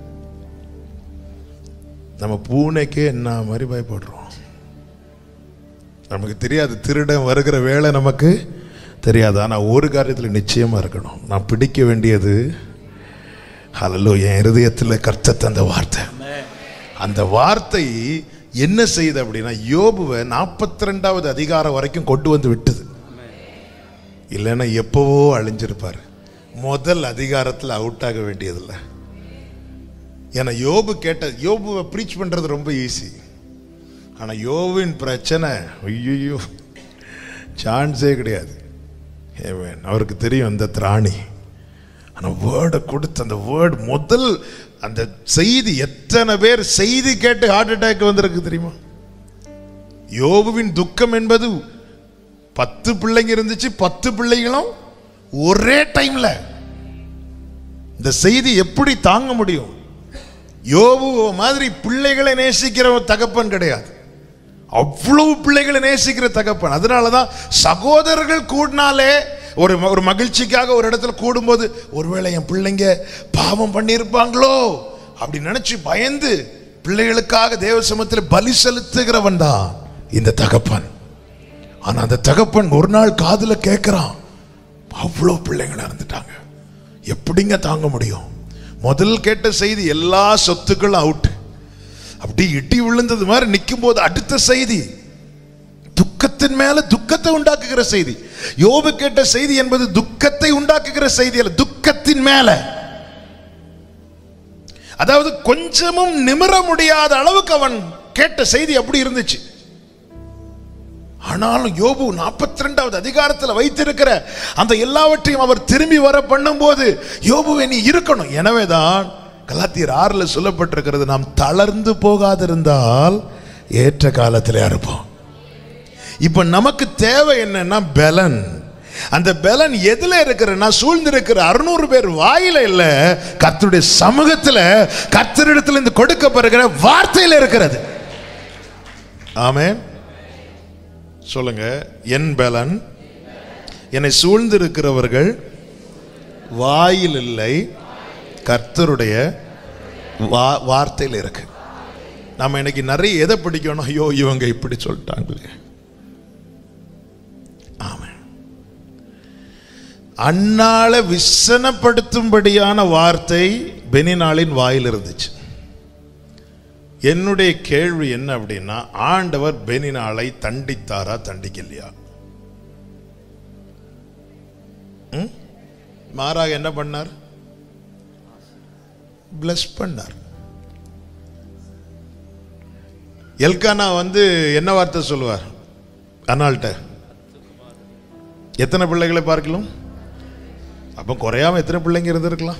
நம்ம பூனைக்கே என்ன மாதிரி பயப்படுறோம் நமக்கு தெரியாது திருடன் வருகிற வேலை நமக்கு தெரியாது ஆனால் ஒரு காரியத்தில் நிச்சயமா இருக்கணும் நான் பிடிக்க வேண்டியது ஹலலோ என் இருதயத்தில் கர்த்த தந்த வார்த்தை அந்த வார்த்தை என்ன செய்யுது அப்படின்னா யோபுவை நாற்பத்தி ரெண்டாவது அதிகாரம் வரைக்கும் கொண்டு வந்து விட்டுது இல்லைன்னா எப்பவோ அழிஞ்சிருப்பார் முதல் அதிகாரத்தில் அவுட் ஆக வேண்டியதில்லை ஏன்னா யோபு கேட்ட யோபுவை ப்ரீச் பண்றது ரொம்ப ஈஸி ஆனா யோவின் பிரச்சனை ஐயோ சான்ஸே கிடையாது Amen. அவருக்கு தெரியும் அந்த திராணி ஆனா வேர்டை கொடுத்து அந்த வேர்டு முதல் அந்த செய்தி எத்தனை பேர் செய்தி கேட்டு ஹார்ட் அட்டாக் வந்திருக்கு தெரியுமா யோபுவின் துக்கம் என்பது பத்து பிள்ளைங்க இருந்துச்சு பத்து பிள்ளைகளும் ஒரே டைம்ல இந்த செய்தி எப்படி தாங்க முடியும் யோபு மாதிரி பிள்ளைகளை நேசிக்கிற ஒரு தகப்பன் கிடையாது அவ்வளவு பிள்ளைகளை நேசிக்கிற தகப்பன் அதனால தான் சகோதரர்கள் கூடினாலே ஒரு ம- ஒரு மகிழ்ச்சிக்காக ஒரு இடத்துல கூடும்போது ஒருவேளை என் பிள்ளைங்க பாவம் பண்ணியிருப்பாங்களோ அப்படி நினைச்சு பயந்து பிள்ளைகளுக்காக தேவ சமத்தில் பலி செலுத்துகிறவன் தான் இந்த தகப்பன் ஆனா அந்த தகப்பன் ஒரு நாள் காதுல கேட்கிறான் அவ்வளோ பிள்ளைங்க இறந்துட்டாங்க எப்படிங்க தாங்க முடியும் முதல் கேட்ட செய்தி எல்லா சொத்துக்களும் அவுட் அப்படி இடி விழுந்தது மாதிரி நிற்கும் போது அடுத்த செய்தி துக்கத்தின் மேல துக்கத்தை உண்டாக்குகிற செய்தி யோபு கேட்ட செய்தி என்பது துக்கத்தை உண்டாக்குகிற செய்தி அல்ல துக்கத்தின் மேல அதாவது கொஞ்சமும் நிமிர முடியாத அளவுக்கு அவன் கேட்ட செய்தி அப்படி இருந்துச்சு ஆனாலும் யோபு நாற்பத்தி ரெண்டாவது அதிகாரத்தில் வைத்திருக்கிற அந்த எல்லாவற்றையும் அவர் திரும்பி வர பண்ணும்போது யோபுவை நீ இருக்கணும் எனவேதான் கலாத்தியர் ஆறுல சொல்லப்பட்டிருக்கிறது நாம் தளர்ந்து போகாதிருந்தால் ஏற்ற காலத்திலே இருப்போம் இப்ப நமக்கு தேவை என்னன்னா பலன் அந்த பலன் எதுல இருக்கிறன்னா சூழ்ந்திருக்கிற அறுநூறு பேர் வாயில இல்ல கர்த்தருடைய சமூகத்துல கர்த்தரிடத்துல இருந்து கொடுக்கப்படுகிற வார்த்தையில இருக்கிறது ஆமென் சொல்லுங்க என் பலன் என்னை சூழ்ந்திருக்கிறவர்கள் வாயில் இல்லை கர்த்தருடைய வா- வார்த்தையில் இருக்கு நம்ம இன்னைக்கு நிறைய எதை பிடிக்கணும் ஐயோ இவங்க இப்படி சொல்லிட்டாங்களே ஆமாம் அன்னால விசனப்படுத்தும்படியான வார்த்தை பெனினாளின் வாயில் இருந்துச்சு என்னுடைய கேள்வி என்ன அப்படின்னா ஆண்டவர் பெனினாளை தண்டித்தாரா தண்டிக்கலையா ம்? மாறாக என்ன பண்ணார் பிளஸ் பண்ணார் எல்கானா வந்து என்ன வார்த்தை சொல்லுவார் அன்னாள்கிட்ட எத்தனை பிள்ளைகளை பார்க்கலாம் அப்போ குறையாம எத்தனை பிள்ளைங்க இருந்திருக்கலாம்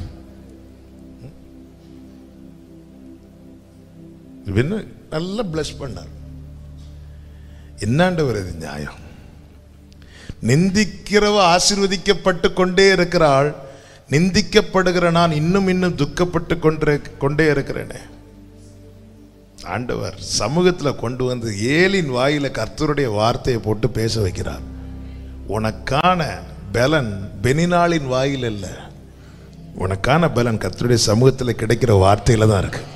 இவன்னு நல்லா பிளஸ் பண்ணார் என்னாண்டவர் இது நியாயம் நிந்திக்கிறவ ஆசீர்வதிக்கப்பட்டு கொண்டே இருக்கிறாள் நிந்திக்கப்படுகிற நான் இன்னும் இன்னும் துக்கப்பட்டு கொண்டே கொண்டே இருக்கிறேனே ஆண்டவர் சமூகத்துல கொண்டு வந்து ஏலின் வாயில கர்த்தருடைய வார்த்தையை போட்டு பேச வைக்கிறார் உனக்கான பலன் பெனினாளின் வாயில் இல்ல உனக்கான பலன் கர்த்தருடைய சமூகத்துல கிடைக்கிற வார்த்தையில தான் இருக்கு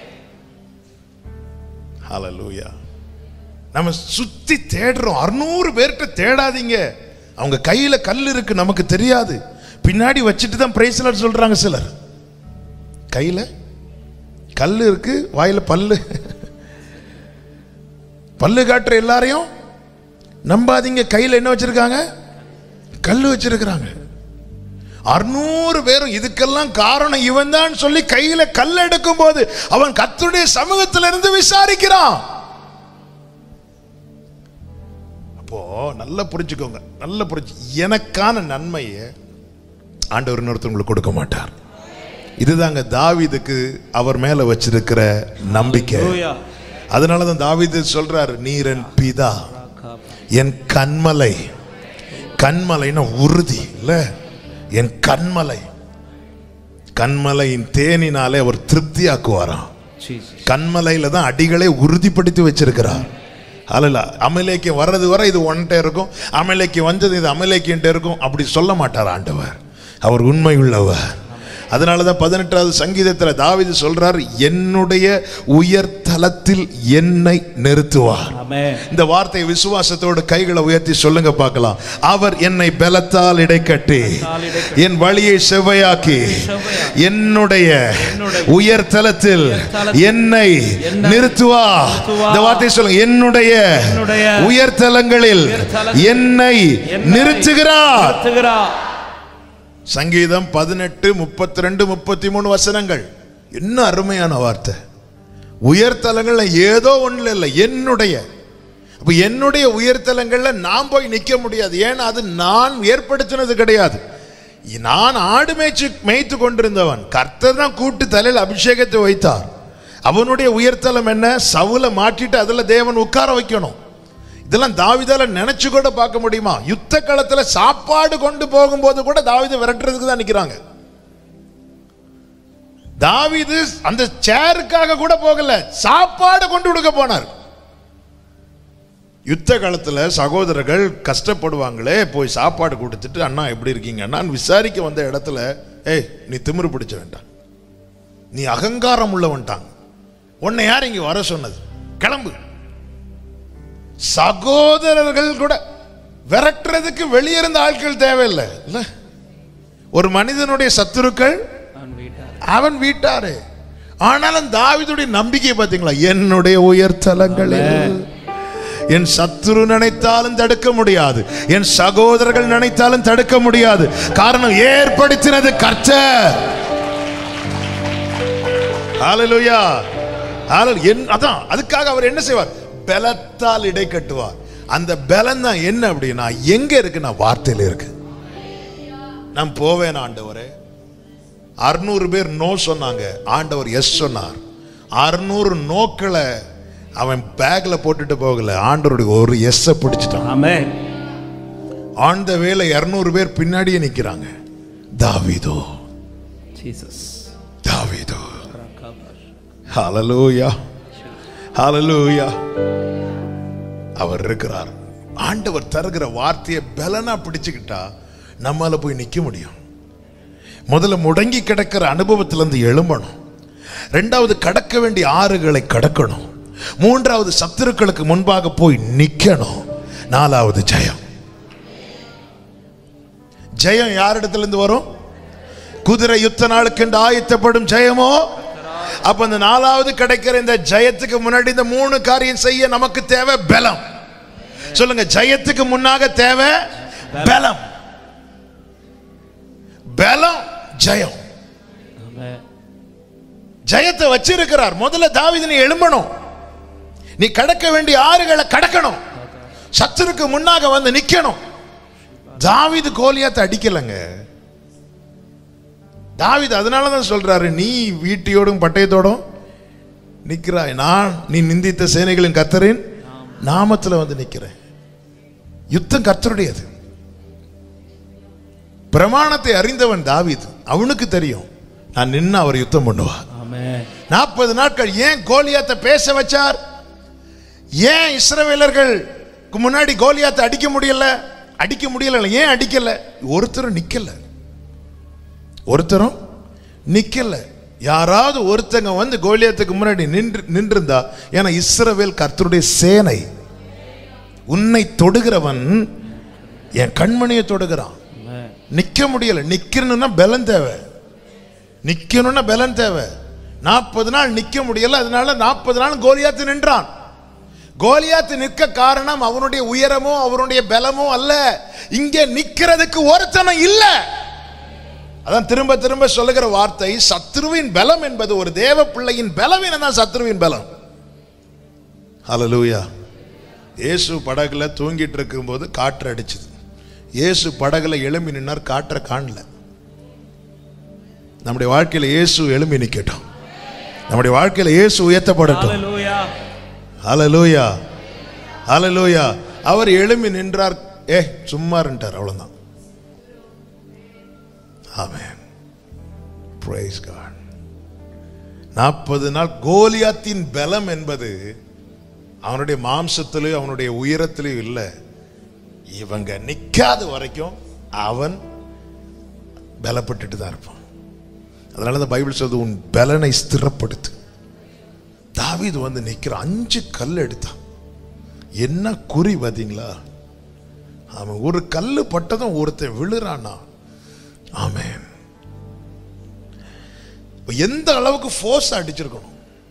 ஹalleluya நம்ம சுத்தி தேடுறோம் அறுநூறு பேர்கிட்ட தேடாதீங்க அவங்க கையில கல் இருக்கு நமக்கு தெரியாது பின்னாடி வச்சுட்டு தான் பிரைஸ்லர் சொல்றாங்க சிலர் கையில கல் இருக்கு வாயில பல்லு பல்லு காட்டுற எல்லாரையும் நம்பாதீங்க கையில என்ன வச்சிருக்காங்க கல் வச்சிருக்கிறாங்க அறுநூறு பேரும் இதுக்கெல்லாம் காரணம் இவன் தான் சொல்லி கையில கல் எடுக்கும் போது அவன் கர்த்தருடைய சமூகத்துல இருந்து விசாரிக்கிறான் அப்போ நல்லா புரிஞ்சுக்கோங்க நல்லா புரிஞ்சு எனக்கான நன்மையை ஆண்டவர் இன்னொருத்தவங்களுக்கு கொடுக்க மாட்டார் இதுதாங்க தாவீதுக்கு அவர் மேல வச்சிருக்கிற நம்பிக்கை ஹalleluya அதனால தான் தாவீது சொல்றாரு நீர் என் பிதா என் கண்மலை கண்மலைன்னா உறுதி இல்ல என் கண்மலை கண்மலையின் தேனினாலே அவர் திருப்தியாக்குவாராம் ஜீசஸ் கண்மலையில தான் அடிகளை உறுதிப்படுத்தி வச்சிருக்கிறார் அல்ல அமலேக்கியம் வர்றது வரை இது ஒன்ட்ட இருக்கும் அமலேக்கியம் வந்தது இது அமலேக்கியன்ட்ட இருக்கும் அப்படி சொல்ல மாட்டார் ஆண்டவர் அவர் உண்மை உள்ளவர் அதனால தான் பதினெட்டாவது சங்கீதத்தில் தாவீது சொல்றார் என்னுடைய உயர் தலத்தில் என்னை நிறுத்துவார் ஆமென் இந்த வார்த்தையை விசுவாசத்தோடு கைகளை உயர்த்தி சொல்லுங்க பார்க்கலாம் அவர் என்னை பலத்தால் இடைக்கட்டி என் வழியை செவ்வையாக்கி என்னுடைய உயர் தலத்தில் என்னை நிறுத்துவா இந்த வார்த்தையை சொல்லுங்க என்னுடைய என்னுடைய உயர் தலங்களில் என்னை நிறுத்துகிறார் நடத்துகிறார் சங்கீதம் பதினெட்டு முப்பத்தி ரெண்டு முப்பத்தி மூணு வசனங்கள் என்ன அருமையான வார்த்தை உயர்தலங்கள்ல ஏதோ ஒண்ணுல இல்லை என்னுடைய அப்ப என்னுடைய உயர்தலங்கள்ல நான் போய் நிக்க முடியாது ஏன்னா அது நான் ஏற்படுத்தினது கிடையாது நான் ஆடு மேய்ச்சு மேய்த்து கொண்டிருந்தவன் கர்த்தர் தான் கூட்டு தலையில் அபிஷேகத்தை வைத்தார் அவனுடைய உயர்த்தலம் என்ன சவுல மாட்டிட்டு அதுல தேவன் உட்கார வைக்கணும் இதெல்லாம் தாவிதால நினைச்சு கூட பார்க்க முடியுமா யுத்த களத்துல சாப்பாடு கொண்டு போகும்போது கூட தாவிதை விரட்டுறதுக்கு தான் நிக்கிறாங்க தாவீது அந்த சேருக்காக கூட போகல சாப்பாடு கொண்டு கொடுக்க போனார் யுத்த காலத்துல சகோதரர்கள் கஷ்டப்படுவாங்களே போய் சாப்பாடு கொடுத்துட்டு அண்ணா எப்படி இருக்கீங்க அண்ணான்னு விசாரிக்க வந்த இடத்துல ஏய் நீ திமிரு பிடிச்ச வேண்டாம் நீ அகங்காரம் உள்ளவன்ட்டாங்க உன்னை யார் இங்க வர சொன்னது கிளம்பு சகோதரர்கள் கூட விரட்டுறதுக்கு வெளியிருந்த ஆட்கள் தேவையில்லை இல்ல ஒரு மனிதனுடைய சத்துருக்கள் நான் வீட்டார் அவன் வீட்டாரு ஆனாலும் தாவீதுடைய நம்பிக்கை பாத்தீங்களா என்னுடைய உயர்தலங்களில் என் சத்துரு நினைத்தாலும் தடுக்க முடியாது என் சகோதரர்கள் நினைத்தாலும் தடுக்க முடியாது காரணம் ஏற்படுத்தினது கர்த்தர் ஹalleluya ஹalleluya என் அதான் அதுக்காக அவர் என்ன செய்வார் பலத்தால் இடை கட்டுவார் அந்த பலம் தான் என்ன அப்படின்னா எங்க இருக்கு நான் வார்த்தையில இருக்கு நான் போவேன் ஆண்டவரே அறுநூறு பேர் நோ சொன்னாங்க ஆண்டவர் எஸ் சொன்னார் அறுநூறு நோக்களை அவன் பேக்ல போட்டுட்டு போகல ஆண்டவருடைய ஒரு எஸ்ஸை பிடிச்சிட்டான் ஆமென் ஆன் த வேலை இருநூறு பேர் பின்னாடியே நிக்கிறாங்க தாவீதோ ஜீசஸ் தாவீதோ ஹalleluya ஹalleluya அவர் இருக்கிறார் ஆண்டவர் தருகிற வார்த்தையை பலனா பிடிச்சுக்கிட்டா நம்மால போய் நிக்க முடியும் முதல்ல முடங்கி கிடக்கிற அனுபவத்திலிருந்து எழும்பணும் ரெண்டாவது கடக்க வேண்டிய ஆறுகளை கடக்கணும் மூன்றாவது சத்துருக்களுக்கு முன்பாக போய் நிக்கணும் நாலாவது ஜெயம் ஜெயம் யாரிடத்துல இருந்து வரும் குதிரை யுத்த நாளுக்கு என்று ஆயத்தப்படும் ஜெயமோ அப்ப இந்த நாலாவது கிடைக்கிற இந்த ஜெயத்துக்கு முன்னாடி இந்த மூணு காரியம் செய்ய நமக்கு தேவை பலம் சொல்லுங்க ஜெயத்துக்கு முன்னாக தேவை பலம் பலம் ஜெயம் ஆமென். ஜெயத்தை வச்சிருக்கிறார் முதல்ல தாவீது நீ எழும்பணும் நீ கடக்க வேண்டிய ஆறுகளை கடக்கணும் சத்துருக்கு முன்னாக வந்து நிக்கணும் தாவீது கோலியாத்தை அடிக்கலங்க தாவீது அதனால தான் சொல்றாரு நீ வீட்டியோடும் பட்டயத்தோடும் நிக்கிறாய் நான் நீ நிந்தித்த சேனைகளின் கர்த்தரின் நாமத்துல வந்து நிக்கிறேன் யுத்தம் கர்த்தருடையது பிரமாணத்தை அறிந்தவன் தாவீது அவனுக்கு தெரியும் நான் நின்று அவர் யுத்தம் பண்ணுவார் ஆமென். நாற்பது நாட்கள் ஏன் கோலியாத்தை பேச வச்சார் ஏன் இஸ்ரவேலர்களுக்கு முன்னாடி கோலியாத்தை அடிக்க முடியல அடிக்க முடியல ஏன் அடிக்கல ஒருத்தரும் நிக்கல ஒருத்தரும் நிக்கல யாராவது ஒருத்தங்க வந்து கோலியாத்துக்கு முன்னாடி நின்று நின்றிருந்தா ஏன்னா இஸ்ரவேல் கர்த்தருடைய சேனை உன்னை தொடுகிறவன் என் கண்மணியை தொடுகிறான் ஆமென். நிக்க முடியல நிக்கணும்னா பலம் தேவை நிக்கணும்னா பலம் தேவை நாற்பது நாள் நிக்க முடியல அதனால நாற்பது நாள் கோலியாத்து நின்றான் கோலியாத்து நிற்க காரணம் அவனுடைய உயரமோ அவனுடைய பலமோ அல்ல இங்கே நிக்கிறதுக்கு ஒருத்தனும் இல்ல அதான் திரும்ப திரும்ப சொல்லுகிற வார்த்தை சத்ருவின் பலம் என்பது ஒரு தேவ பிள்ளையின் பலவீனம் தான் சத்ருவின் பலம் ஹalleluya இயேசு படகுல தூங்கிட்டு இருக்கும்போது காற்று அடிச்சது இயேசு படகுல எழும்பி நின்னார் காற்றை காணல நம்முடைய வாழ்க்கையில இயேசு எழும்பி நிக்கட்டும் நம்முடைய வாழ்க்கையில இயேசு உயர்த்தப்படட்டும் ஹalleluya. ஹalleluya ஹalleluya அவர் எழும்பி நின்றார் ஏ சும்மா இருண்டார் அவ்வளவுதான் ஆமென் praise god நாற்பது நாள் கோலியாத்தின் பலம் என்பது அவனுடைய மாம்சத்திலேயும் அவனுடைய உயரத்திலேயும் இல்லை இவங்க நிக்காத வரைக்கும் அவன் பலப்பட்டுட்டு தான் இருப்பான் அதனால தான் பைபிள் சொல்றது உன் பலனை ஸ்திரப்படுத்து தாவீது வந்து நிக்கிற அஞ்சு கல் எடுத்தான் என்ன குறி பார்த்தீங்களா அவன் ஒரு கல்லு பட்டதும் ஒருத்தன் விழுறானா ஆமென் இப்ப எந்த அளவுக்கு ஃபோர்ஸ் அடிச்சிருக்கணும்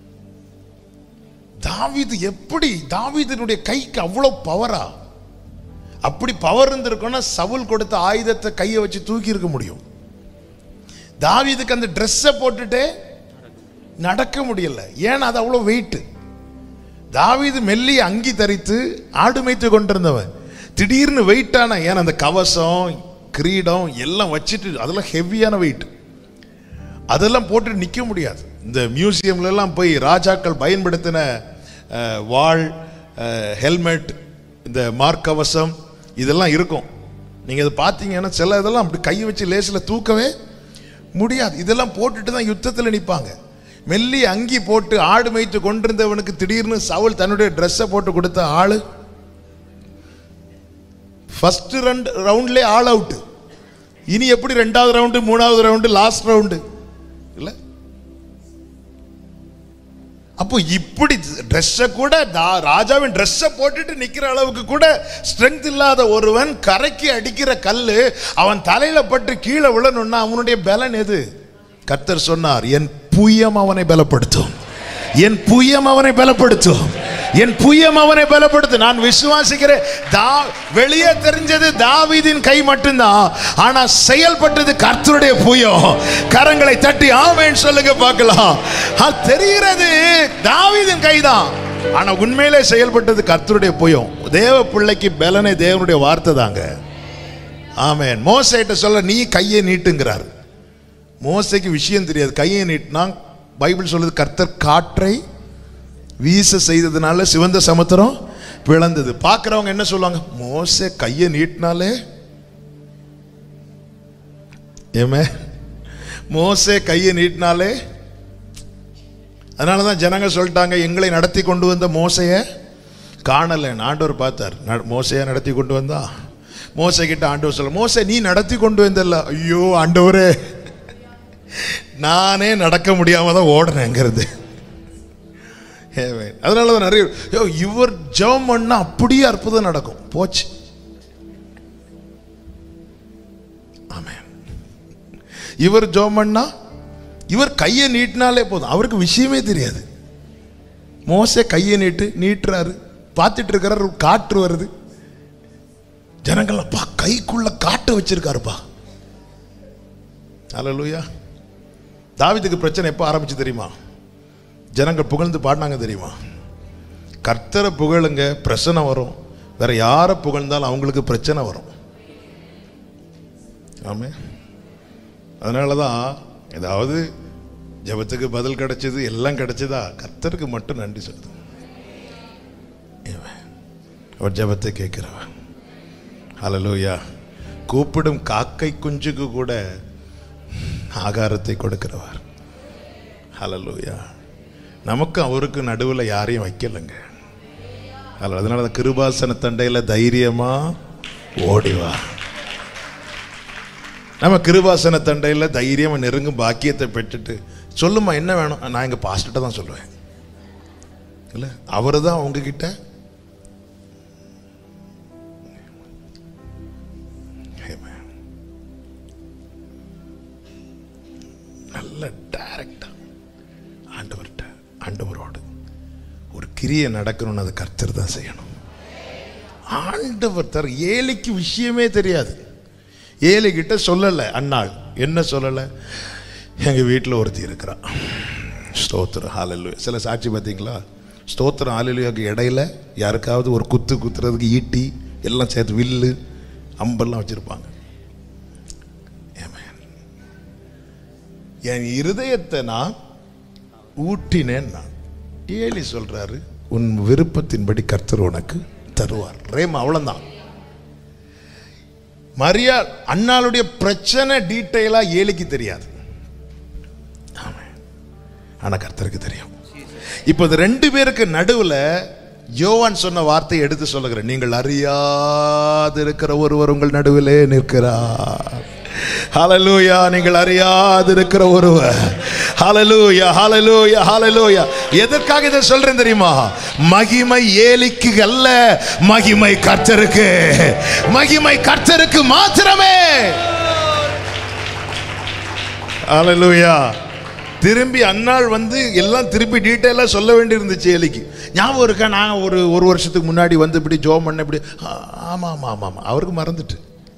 தாவீது எப்படி தாவீதினுடைய கைக்கு அவ்வளவு பவரா அப்படி பவர் இருந்திருக்கும்னா சவுல் கொடுத்த ஆயுதத்தை கையை வச்சு தூக்கி இருக்க முடியும் தாவீதுக்கு அந்த ட்ரெஸ்ஸை போட்டுட்டு நடக்க முடியல ஏன்னா அது அவ்வளோ வெயிட் தாவீது மெல்லி அங்கி தரித்து ஆடு மேய்த்து கொண்டிருந்தவன் திடீர்னு வெயிட்டான ஏன்னா அந்த கவசம் கிரீடம் எல்லாம் வச்சுட்டு அதெல்லாம் ஹெவியான வெயிட் அதெல்லாம் போட்டு நிற்க முடியாது இந்த மியூசியம்ல எல்லாம் போய் ராஜாக்கள் பயன்படுத்தின அஹ், வாள் ஹெல்மெட் இந்த மார்க்கவசம் இதெல்லாம் இருக்கும் நீங்கள் இதை பார்த்தீங்கன்னா சில இதெல்லாம் அப்படி கையை வச்சு லேசில் தூக்கவே முடியாது இதெல்லாம் போட்டுட்டு தான் யுத்தத்தில் நிற்பாங்க மெல்லி அங்கி போட்டு ஆடு மேய்த்து கொண்டிருந்தவனுக்கு திடீர்னு சவுல் தன்னுடைய ட்ரெஸ்ஸை போட்டு கொடுத்த ஆளு ஃபர்ஸ்ட் ரெண்டு ரவுண்ட்லேயே ஆல் அவுட் இனி எப்படி ரெண்டாவது ரவுண்டு மூணாவது ரவுண்டு லாஸ்ட் ரவுண்டு இல்லை அப்போ இப்படி ட்ரெஸ்ஸை கூட தா- ராஜாவின் ட்ரெஸ்ஸை போட்டுட்டு நிக்கிற அளவுக்கு கூட ஸ்ட்ரென்த் இல்லாத ஒருவன் கரைக்கு அடிக்கிற கல்லு அவன் தலையில பட்டு கீழே விழணும்னா அவனுடைய பலன் எது கர்த்தர் சொன்னார் என் புயம் அவனை பலப்படுத்தும் என் புயம் அவனை பலப்படுத்தும் என் புயம் அவனை பலப்படுத்தும் நான் விசுவாசிக்கிறேன் தா வெளியே தெரிஞ்சது தாவீதின் கை மட்டும்தான் ஆனா செயல்பட்டது கர்த்தருடைய புயம் கரங்களை தட்டி ஆமென் சொல்லுங்க பார்க்கலாம் அது தெரிகிறது தாவீதின் கைதான் ஆனா உண்மையிலே செயல்பட்டது கர்த்தருடைய புயம் தேவ பிள்ளைக்கு பலனை தேவனுடைய வார்த்தை தாங்க ஆமென் மோசைட்ட சொல்ல நீ கையை நீட்டுங்கிறார் மோசைக்கு விஷயம் தெரியாது கையை நீட்டினா பைபிள் சொல்லுது கர்த்தர் காற்றை வீச செய்ததுனால சிவந்த சமுத்திரம் பிளந்தது பார்க்குறவங்க என்ன சொல்லுவாங்க மோசே கையை நீட்டினாலே ஏமே மோசே கையை நீட்டினாலே அதனால தான் ஜனங்க சொல்லிட்டாங்க எங்களை நடத்தி கொண்டு வந்த மோசைய காணலை ஆண்டவர் பார்த்தார் ந- மோசையா நடத்தி கொண்டு வந்தா மோசை கிட்ட ஆண்டவர் சொல்ல மோசே நீ நடத்தி கொண்டு வந்தல்ல ஐயோ ஆண்டவரே நானே நடக்க முடியாம தான் ஓடுறேங்கிறது Amen. அதனாலதான் நிறைய யோ இவர் ஜெபம் பண்ணா அப்படியே அற்புதம் நடக்கும் போச்சு ஆமென் இவர் ஜெபம் பண்ணா இவர் கையை நீட்டினாலே போதும் அவருக்கு விஷயமே தெரியாது மோசே கையை நீட்டு நீட்டுறாரு பார்த்துட்டு இருக்கிறாரு ஒரு காற்று வருது ஜனங்கள்லாம் பா கைக்குள்ள காட்டு வச்சிருக்காருப்பா அல்லேலூயா தாவீதுக்கு பிரச்சனை எப்போ ஆரம்பிச்சு தெரியுமா ஜனங்கள் புகழ்ந்து பாடினாங்க தெரியுமா கர்த்தரை புகழுங்க பிரச்சனை வரும் வேற யாரை புகழ்ந்தாலும் அவங்களுக்கு பிரச்சனை வரும் ஆமே அதனால தான் ஏதாவது ஜெபத்துக்கு பதில் கிடைச்சது எல்லாம் கிடைச்சதா கர்த்தருக்கு மட்டும் நன்றி சொல்லுது இவன். அவர் ஜெபத்தை கேட்கிறவன் ஹalleluya கூப்பிடும் காக்கை குஞ்சுக்கு கூட ஆகாரத்தை கொடுக்கிறவர் ஹalleluya நமக்கு அவருக்கு நடுவில் யாரையும் வைக்கலைங்க ஹலோ அதனால தான் கிருபாசன தண்டையில் தைரியமா ஓடிவா நம்ம கிருபாசன தண்டையில் தைரியமா நெருங்கும் பாக்கியத்தை பெற்றுட்டு சொல்லுமா என்ன வேணும் நான் எங்கள் பாஸ்டர்கிட்ட தான் சொல்லுவேன் இல்லை அவர் தான் உங்ககிட்ட Amen. நல்ல டைரக்டா ஆண்டவர்கிட்ட ஆண்டவரோடு ஒரு கிரியை நடக்கணும்னு அது கர்த்தர் தான் செய்யணும் ஆண்டவர் தர ஏழைக்கு விஷயமே தெரியாது ஏழை கிட்ட சொல்லலை அன்னாள் என்ன சொல்லலை எங்கள் வீட்டில் ஒருத்தி இருக்கிறான் ஸ்தோத்திரம் ஹாலல்லு சில சாட்சி பார்த்தீங்களா ஸ்தோத்திரம் ஹாலலுயாக்கு இடையில யாருக்காவது ஒரு குத்து குத்துறதுக்கு ஈட்டி எல்லாம் சேர்த்து வில்லு அம்பெல்லாம் வச்சுருப்பாங்க என் இருதயத்தை நான் ஊட்டினேன் நான் ஏலி சொல்றாரு உன் விருப்பத்தின்படி கர்த்தர் உனக்கு தருவார் ரேம் அவ்வளவுதான் மரியா அண்ணாளுடைய பிரச்சனை டீட்டெயிலா ஏலிக்கு தெரியாது ஆமென். ஆனா கர்த்தருக்கு தெரியும் இப்போ இது ரெண்டு பேருக்கு நடுவுல யோவான் சொன்ன வார்த்தையை எடுத்து சொல்லுகிறேன் நீங்கள் அறியாது இருக்கிற ஒருவர் உங்கள் நடுவிலே நிற்கிறார் ஹalleluya நீங்கள் அறியாது இருக்கிற ஒருவர் ஹalleluya ஹalleluya ஹalleluya எதற்காக இதை சொல்றேன் தெரியுமா மகிமை ஏலிக்கு அல்ல மகிமை கர்த்தருக்கு மகிமை கர்த்தருக்கு மாத்திரமே ஹalleluya திரும்பி அன்னாள் வந்து எல்லாம் திருப்பி டீட்டெயிலாக சொல்ல வேண்டியிருந்துச்சு ஏலிக்கு ஞாபகம் இருக்கா நான் ஒரு ஒரு வருஷத்துக்கு முன்னாடி வந்து இப்படி ஜோம் பண்ண இப்படி ஆ- ஆமா ஆமா ஆமா ஆமா அவருக்கு மறந்துட்டு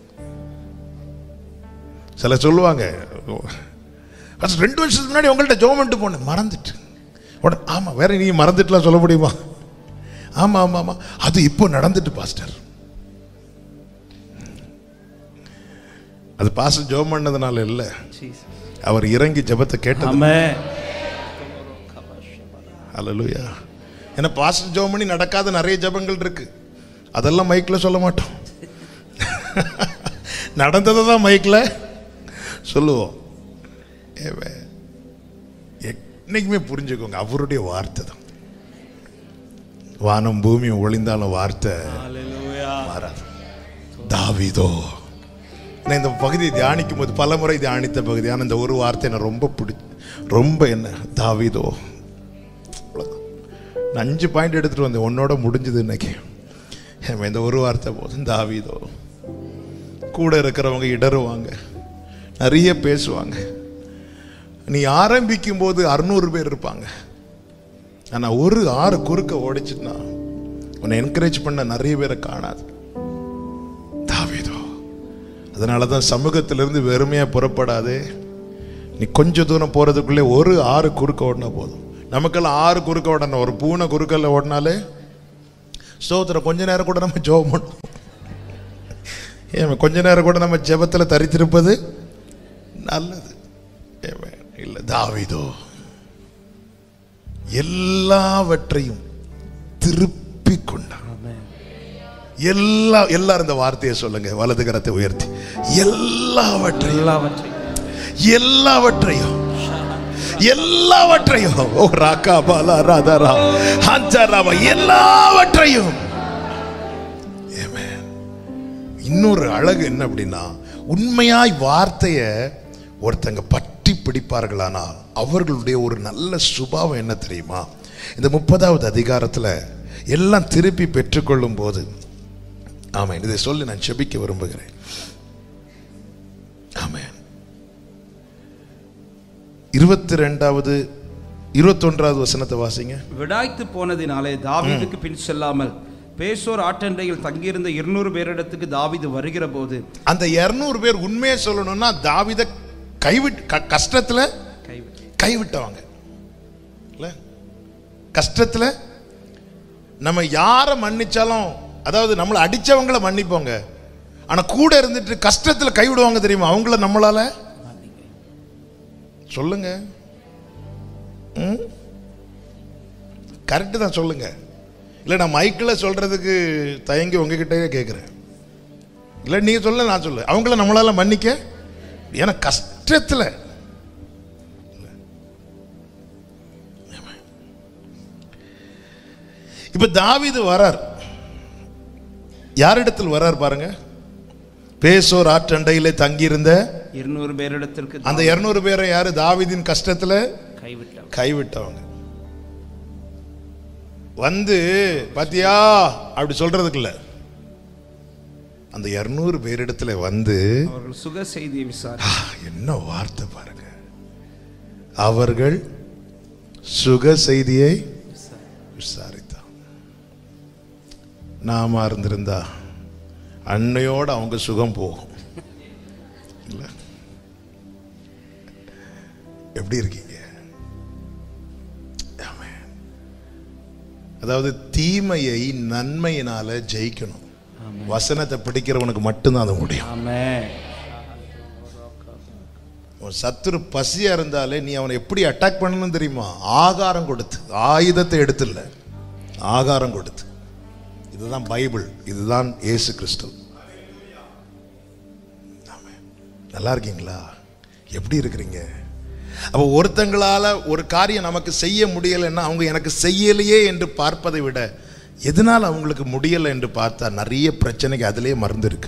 சில சொல்லுவாங்க "பாஸ்டர், ரெண்டு வருஷத்துக்கு முன்னாடி உங்கள்கிட்ட ஜோம் பண்ணிட்டு போனேன் மறந்துட்டு உடனே ஆமாம் வேற நீ மறந்துட்டுலாம் சொல்ல முடியுமா ஆமாம் ஆமாம் ஆமாம் அது இப்போ நடந்துட்டு பாஸ்டர் அது பாஸ்டர் ஜோம் பண்ணதுனால இல்லை அவர் இறங்கி ஜெபத்தை கேட்டது ஆமென் அல்லேலூயா ஏன்னா பாஸ்டர் ஜெபம் பண்ணி நடக்காத நிறைய ஜெபங்கள் இருக்கு அதெல்லாம் மைக்கில் சொல்ல மாட்டோம் நடந்ததை தான் மைக்கில் சொல்லுவோம் ஏவே, என்னைக்குமே புரிஞ்சுக்கோங்க அவருடைய வார்த்தை தான் வானம் பூமியும் ஒளிந்தாலும் வார்த்தை மாறாது தாவீதோ நான் இந்த பகுதியை தியானிக்கும் போது பல முறை தியானித்த பகுதி ஆனால் இந்த ஒரு வார்த்தை எனக்கு ரொம்ப பிடி ரொம்ப என்ன தாவீதோ அவ்வளவுதான். நான் அஞ்சு பாயிண்ட் எடுத்துட்டு வந்தேன் உன்னோட முடிஞ்சது இன்னைக்கு ஏம்மா, இந்த ஒரு வார்த்தை போதும் தாவீதோ கூட இருக்கிறவங்க இடறுவாங்க நிறைய பேசுவாங்க நீ ஆரம்பிக்கும் போது அறுநூறு பேர் இருப்பாங்க ஆனா ஒரு ஆறு குறுக்க ஓடிச்சுன்னா உன்னை என்கரேஜ் பண்ண நிறைய பேரை காணாது தாவீதோ அதனால தான் சமூகத்திலிருந்து வெறுமையா புறப்படாதே நீ கொஞ்ச தூரம் போறதுக்குள்ளே ஒரு ஆறு குறுக்க ஓடினா போதும் நமக்கெல்லாம் ஆறு குறுக்க ஓடணும் ஒரு பூனை குறுக்கல்ல ஓடினாலே ஸ்தோத்திரம் கொஞ்ச நேரம் கூட நம்ம ஜெபம் பண்ணணும் ஏன் கொஞ்ச நேரம் கூட நம்ம ஜெபத்தில் தரித்திருப்பது நல்லது ஏன் இல்லை தாவீதோ எல்லாவற்றையும் திருப்பி கொண்டான் எல்லா எல்லாரும் இந்த வார்த்தையை சொல்லுங்க வலது கரத்தை உயர்த்தி எல்லாவற்றையும் எல்லாவற்றையும் எல்லாவற்றையும் எல்லாவற்றையும் ஓ ராக்கா பாலா ராதாரா ஹஞ்சராமா எல்லாவற்றையும் Amen. இன்னொரு அழகு என்ன அப்படின்னா உண்மையாய் வார்த்தையை ஒருத்தங்க பற்றி பிடிப்பார்களானால் அவர்களுடைய ஒரு நல்ல சுபாவம் என்ன தெரியுமா இந்த முப்பதாவது அதிகாரத்துல எல்லாம் திருப்பி பெற்றுக்கொள்ளும் போது ஆமென் இதை சொல்லி நான் செபிக்க விரும்புகிறேன் ஆமென் இருபத்தி ரெண்டாவது இருபத்தொன்றாவது வசனத்தை வாசிங்க விடாய்த்து போனதினாலே தாவீதுக்கு பின் செல்லாமல் பேசோர் ஆற்றண்டையில் தங்கியிருந்த இருநூறு பேரிடத்துக்கு தாவீது வருகிற போது அந்த இருநூறு பேர் உண்மையை சொல்லணும்னா தாவித கைவிட் க- கஷ்டத்துல கைவிட்டு கைவிட்டவங்க இல்ல கஷ்டத்துல நம்ம யாரை மன்னிச்சாலும் அதாவது நம்மளை அடிச்சவங்கள மன்னிப்போங்க ஆனா கூட இருந்துட்டு கஷ்டத்துல கைவிடுவாங்க தெரியுமா அவங்கள நம்மளால சொல்லுங்க கரெக்டு தான் சொல்லுங்க இல்லை நான் மைக்கில் சொல்றதுக்கு தயங்கி உங்ககிட்டயே கேட்குறேன் இல்லை நீங்க சொல்ல நான் சொல்ல அவங்கள நம்மளால மன்னிக்க ஏன்னா கஷ்டத்தில் இப்ப தாவீது வரார் யாரிடத்தில் வரார் பாருங்க பேசோர் ஆற்றண்டையிலே தங்கியிருந்த இருநூறு பேரிடத்திற்கு அந்த இருநூறு பேரை யாரு தாவீதின் கஷ்டத்துல கைவிட்டார் கைவிட்டவங்க வந்து பாத்தியா அப்படி சொல்றதுக்கு இல்ல அந்த இருநூறு பேரிடத்துல வந்து அவர்கள் சுக செய்தியை விசாரி ஆ, என்ன வார்த்தை பாருங்க அவர்கள் சுக செய்தியை விசாரித்தான் நாம இருந்திருந்தா அன்னையோட அவங்க சுகம் போகும் இல்ல எப்படி இருக்கீங்க ஆமென். அதாவது தீமையை நன்மையினால ஜெயிக்கணும் வசனத்தை பிடிக்கிறவனுக்கு மட்டும்தான் அது முடியும் ஆமென் உன் சத்துரு பசியா இருந்தாலே நீ அவனை எப்படி அட்டாக் பண்ணணும் தெரியுமா ஆகாரம் கொடுத்து ஆயுதத்தை எடுத்து இல்ல ஆகாரம் கொடுத்து இதுதான் பைபிள் இதுதான் இயேசு கிறிஸ்து ஆமென். நல்லா இருக்கீங்களா எப்படி இருக்கிறீங்க அப்போ ஒருத்தங்களால ஒரு காரியம் நமக்கு செய்ய முடியலைன்னா அவங்க எனக்கு செய்யலையே என்று பார்ப்பதை விட எதனால் அவங்களுக்கு முடியலை என்று பார்த்தா நிறைய பிரச்சனைக்கு அதிலே மருந்து இருக்கு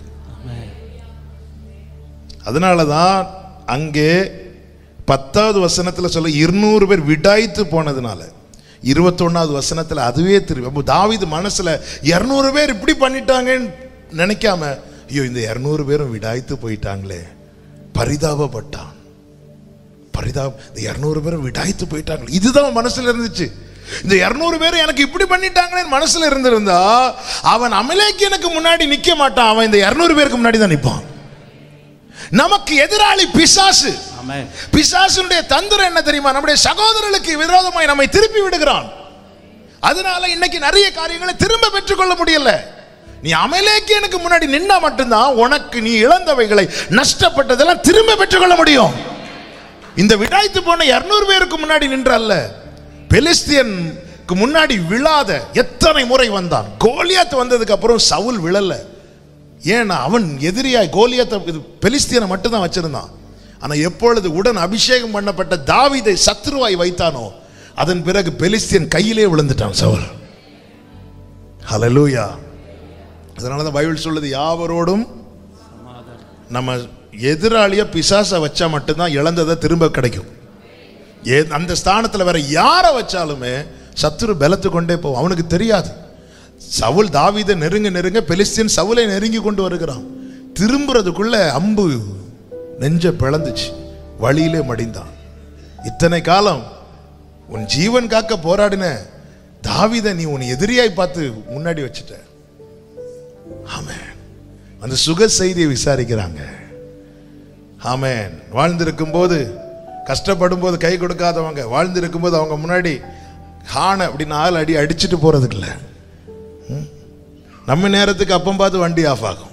அதனால தான் அங்கே பத்தாவது வசனத்தில் சொல்ல இருநூறு பேர் விடாய்த்து போனதுனால இருபத்தொன்னாவது வசனத்தில் அதுவே திரும்பி அப்போ தாவீது மனசுல இருநூறு பேர் இப்படி பண்ணிட்டாங்கன்னு நினைக்காம ஐயோ இந்த இருநூறு பேரும் விடாய்த்து போயிட்டாங்களே பரிதாபப்பட்டான் பரிதாபம் இந்த இருநூறு பேரும் விடாய்த்து போயிட்டாங்களே இதுதான் அவன் மனசுல இருந்துச்சு இந்த இருநூறு பேர் எனக்கு இப்படி பண்ணிட்டாங்களேன்னு மனசுல இருந்திருந்தா அவன் அமலேக்கியனுக்கு முன்னாடி நிக்க மாட்டான் அவன் இந்த இருநூறு பேருக்கு முன்னாடி தான் நிற்பான் நமக்கு எதிராளி பிசாசு ஆமென் பிசாசுடைய தந்திரம் என்ன தெரியுமா நம்முடைய சகோதரர்களுக்கு விரோதமாய் நம்மை திருப்பி விடுகிறான் அதனால இன்னைக்கு நிறைய காரியங்களை திரும்ப பெற்றுக்கொள்ள முடியல நீ அமலேக்கியனுக்கு முன்னாடி நின்னா மட்டும்தான் உனக்கு நீ இழந்தவைகளை நஷ்டப்பட்டதெல்லாம் திரும்ப பெற்றுக்கொள்ள முடியும் இந்த விடாய்த்து போன இருநூறு பேருக்கு முன்னாடி நின்றல்ல பெலிஸ்தியனுக்கு முன்னாடி விழாத எத்தனை முறை வந்தான் கோலியாத் வந்ததுக்கு அப்புறம் சவுல் விழல ஏன்னா அவன் எதிரியாய் கோலியத்தை இது பெலிஸ்தியனை மட்டும்தான் வச்சிருந்தான் ஆனா எப்பொழுது உடன் அபிஷேகம் பண்ணப்பட்ட தாவீதை சத்ருவாய் வைத்தானோ அதன் பிறகு பெலிஸ்தியன் கையிலே விழுந்துட்டான் சவுல் ஹalleluya அதனால தான் பைபிள் சொல்லுது யாவரோடும் நம்ம எதிராளிய பிசாசை வச்சா மட்டும்தான் இழந்ததை திரும்ப கிடைக்கும் ஏ அந்த ஸ்தானத்தில் வேற யாரை வச்சாலுமே சத்துரு பலத்து கொண்டே போவோம் அவனுக்கு தெரியாது சவுல் தாவீதை நெருங்க நெருங்க பெலிஸ்தீன் சவுலை நெருங்கி கொண்டு வருகிறான் திரும்புறதுக்குள்ள அம்பு நெஞ்ச பிளந்துச்சு வழியிலே மடிந்தான் இத்தனை காலம் உன் ஜீவன் காக்க போராடின தாவீதை நீ உன் எதிரியாய் பார்த்து முன்னாடி வச்சுட்ட ஆமென் அந்த சுக செய்தியை விசாரிக்கிறாங்க ஆமென் வாழ்ந்திருக்கும் போது கஷ்டப்படும் போது கை கொடுக்காதவங்க வாழ்ந்திருக்கும் போது அவங்க முன்னாடி ஹான அப்படின்னு ஆள் அடி அடிச்சுட்டு போறதுக்கு இல்லை ம்? நம்ம நேரத்துக்கு அப்பம் பார்த்து வண்டி ஆஃப் ஆகும்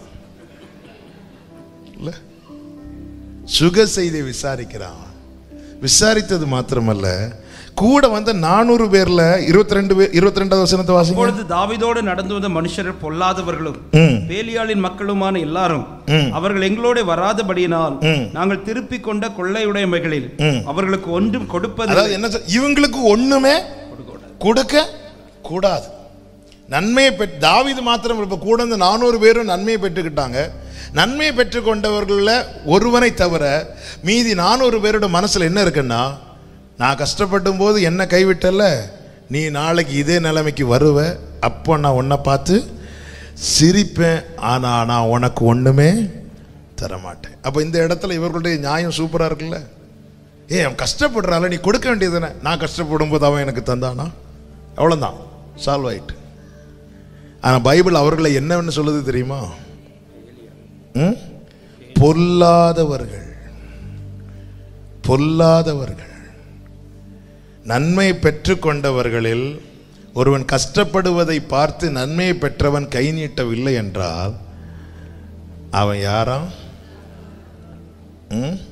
இல்ல சுக செய்தியை விசாரிக்கிறான் விசாரித்தது மாத்திரமல்ல கூட வந்த நானூறு பேர்ல இருபத்தி ரெண்டு பேர் இருபத்தி ரெண்டாவது வசனத்தை வாசிங்க அப்பொழுது தாவீதோடு நடந்து வந்த மனுஷர் பொல்லாதவர்களும் ம். பேலியாளின் மக்களுமான எல்லாரும் ம். அவர்கள் எங்களோட வராதபடியினால் ம். நாங்கள் திருப்பி கொண்ட கொள்ளையுடைமைகளில் ம். அவர்களுக்கு ஒன்றும் கொடுப்பது அதாவது என்ன சொல்- இவங்களுக்கு ஒண்ணுமே கொடுக்க கூடாது நன்மையை பெற்று தாவீது மாத்திரம் இப்ப கூட இந்த நானூறு பேரும் நன்மையை பெற்றுக்கிட்டாங்க நன்மையை பெற்றுக்கொண்டவர்களில் ஒருவனை தவிர மீதி நானூறு பேரோட மனசுல என்ன இருக்குன்னா நான் கஷ்டப்படும் போது என்ன கைவிட்டல நீ நாளைக்கு இதே நிலைமைக்கு வருவ அப்போ நான் உன்னை பார்த்து சிரிப்பேன் ஆனா நான் உனக்கு ஒண்ணுமே தர மாட்டேன் அப்போ இந்த இடத்துல இவர்களுடைய நியாயம் சூப்பரா இருக்குல்ல ஏ அவன் கஷ்டப்படுறால நீ கொடுக்க வேண்டியது தானே நான் கஷ்டப்படும் போது அவன் எனக்கு தந்தானா அவ்வளோதான் சால்வ் ஆயிட்டு ஆனால் பைபிள் அவர்களை என்னவென்னு சொல்லுது தெரியுமா ம்? பொல்லாதவர்கள் பொல்லாதவர்கள் நன்மை பெற்றுக்கொண்டவர்களில் ஒருவன் கஷ்டப்படுவதை பார்த்து நன்மையை பெற்றவன் கை நீட்டவில்லை என்றால் அவன் யாராம் ம்?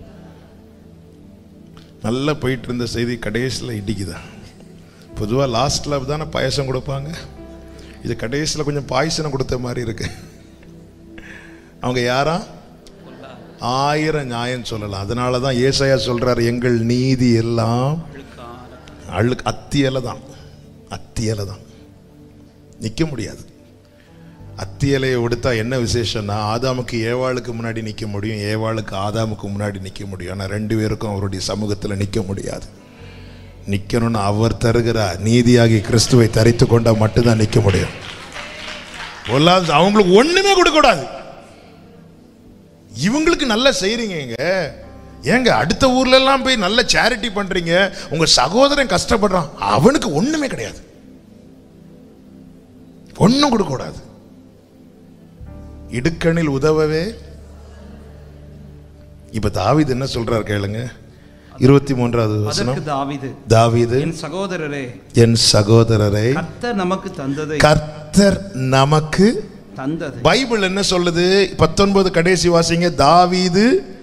நல்லா போயிட்டு இருந்த செய்தி கடைசியில் இடிக்குதா பொதுவாக லாஸ்ட்டில் தானே பாயசம் கொடுப்பாங்க இது கடைசியில் கொஞ்சம் பாயசம் கொடுத்த மாதிரி இருக்கு அவங்க யாரா ஆயிரம் நியாயம் சொல்லலாம் அதனால தான் ஏசாயா சொல்றாரு எங்கள் நீதி எல்லாம் அழுக்கு அத்தியலை தான் அத்தியலை தான் நிற்க முடியாது அத்தியலையை கொடுத்தா என்ன விசேஷம்னா ஆதாமுக்கு ஏவாளுக்கு முன்னாடி நிற்க முடியும் ஏவாளுக்கு ஆதாமுக்கு முன்னாடி நிற்க முடியும் ஆனால் ரெண்டு பேருக்கும் அவருடைய சமூகத்தில் நிற்க முடியாது நிற்கணும்னு அவர் தருகிற நீதியாகி கிறிஸ்துவை தரித்து கொண்டா மட்டும்தான் நிற்க முடியும் பொல்லாத அவங்களுக்கு ஒண்ணுமே கொடுக்க கூடாது இவங்களுக்கு நல்லா செய்றீங்க ஏங்க அடுத்த ஊர்ல எல்லாம் போய் நல்ல சேரிட்டி பண்றீங்க உங்க சகோதரன் கஷ்டப்படுறான் அவனுக்கு ஒண்ணுமே கிடையாது ஒண்ணும் கொடுக்க கூடாது இடுக்கணில் உதவவே இப்ப தாவீது என்ன சொல்றாரு கேளுங்க இருபத்தி மூன்றாவது வசனம் அதற்கு தாவீது தாவீது என் சகோதரரே என் சகோதரரை கர்த்தர் நமக்கு தந்ததை கர்த்தர் நமக்கு தந்ததை பைபிள் என்ன சொல்லுது பத்தொன்பது கடைசி வாசிங்க தாவீது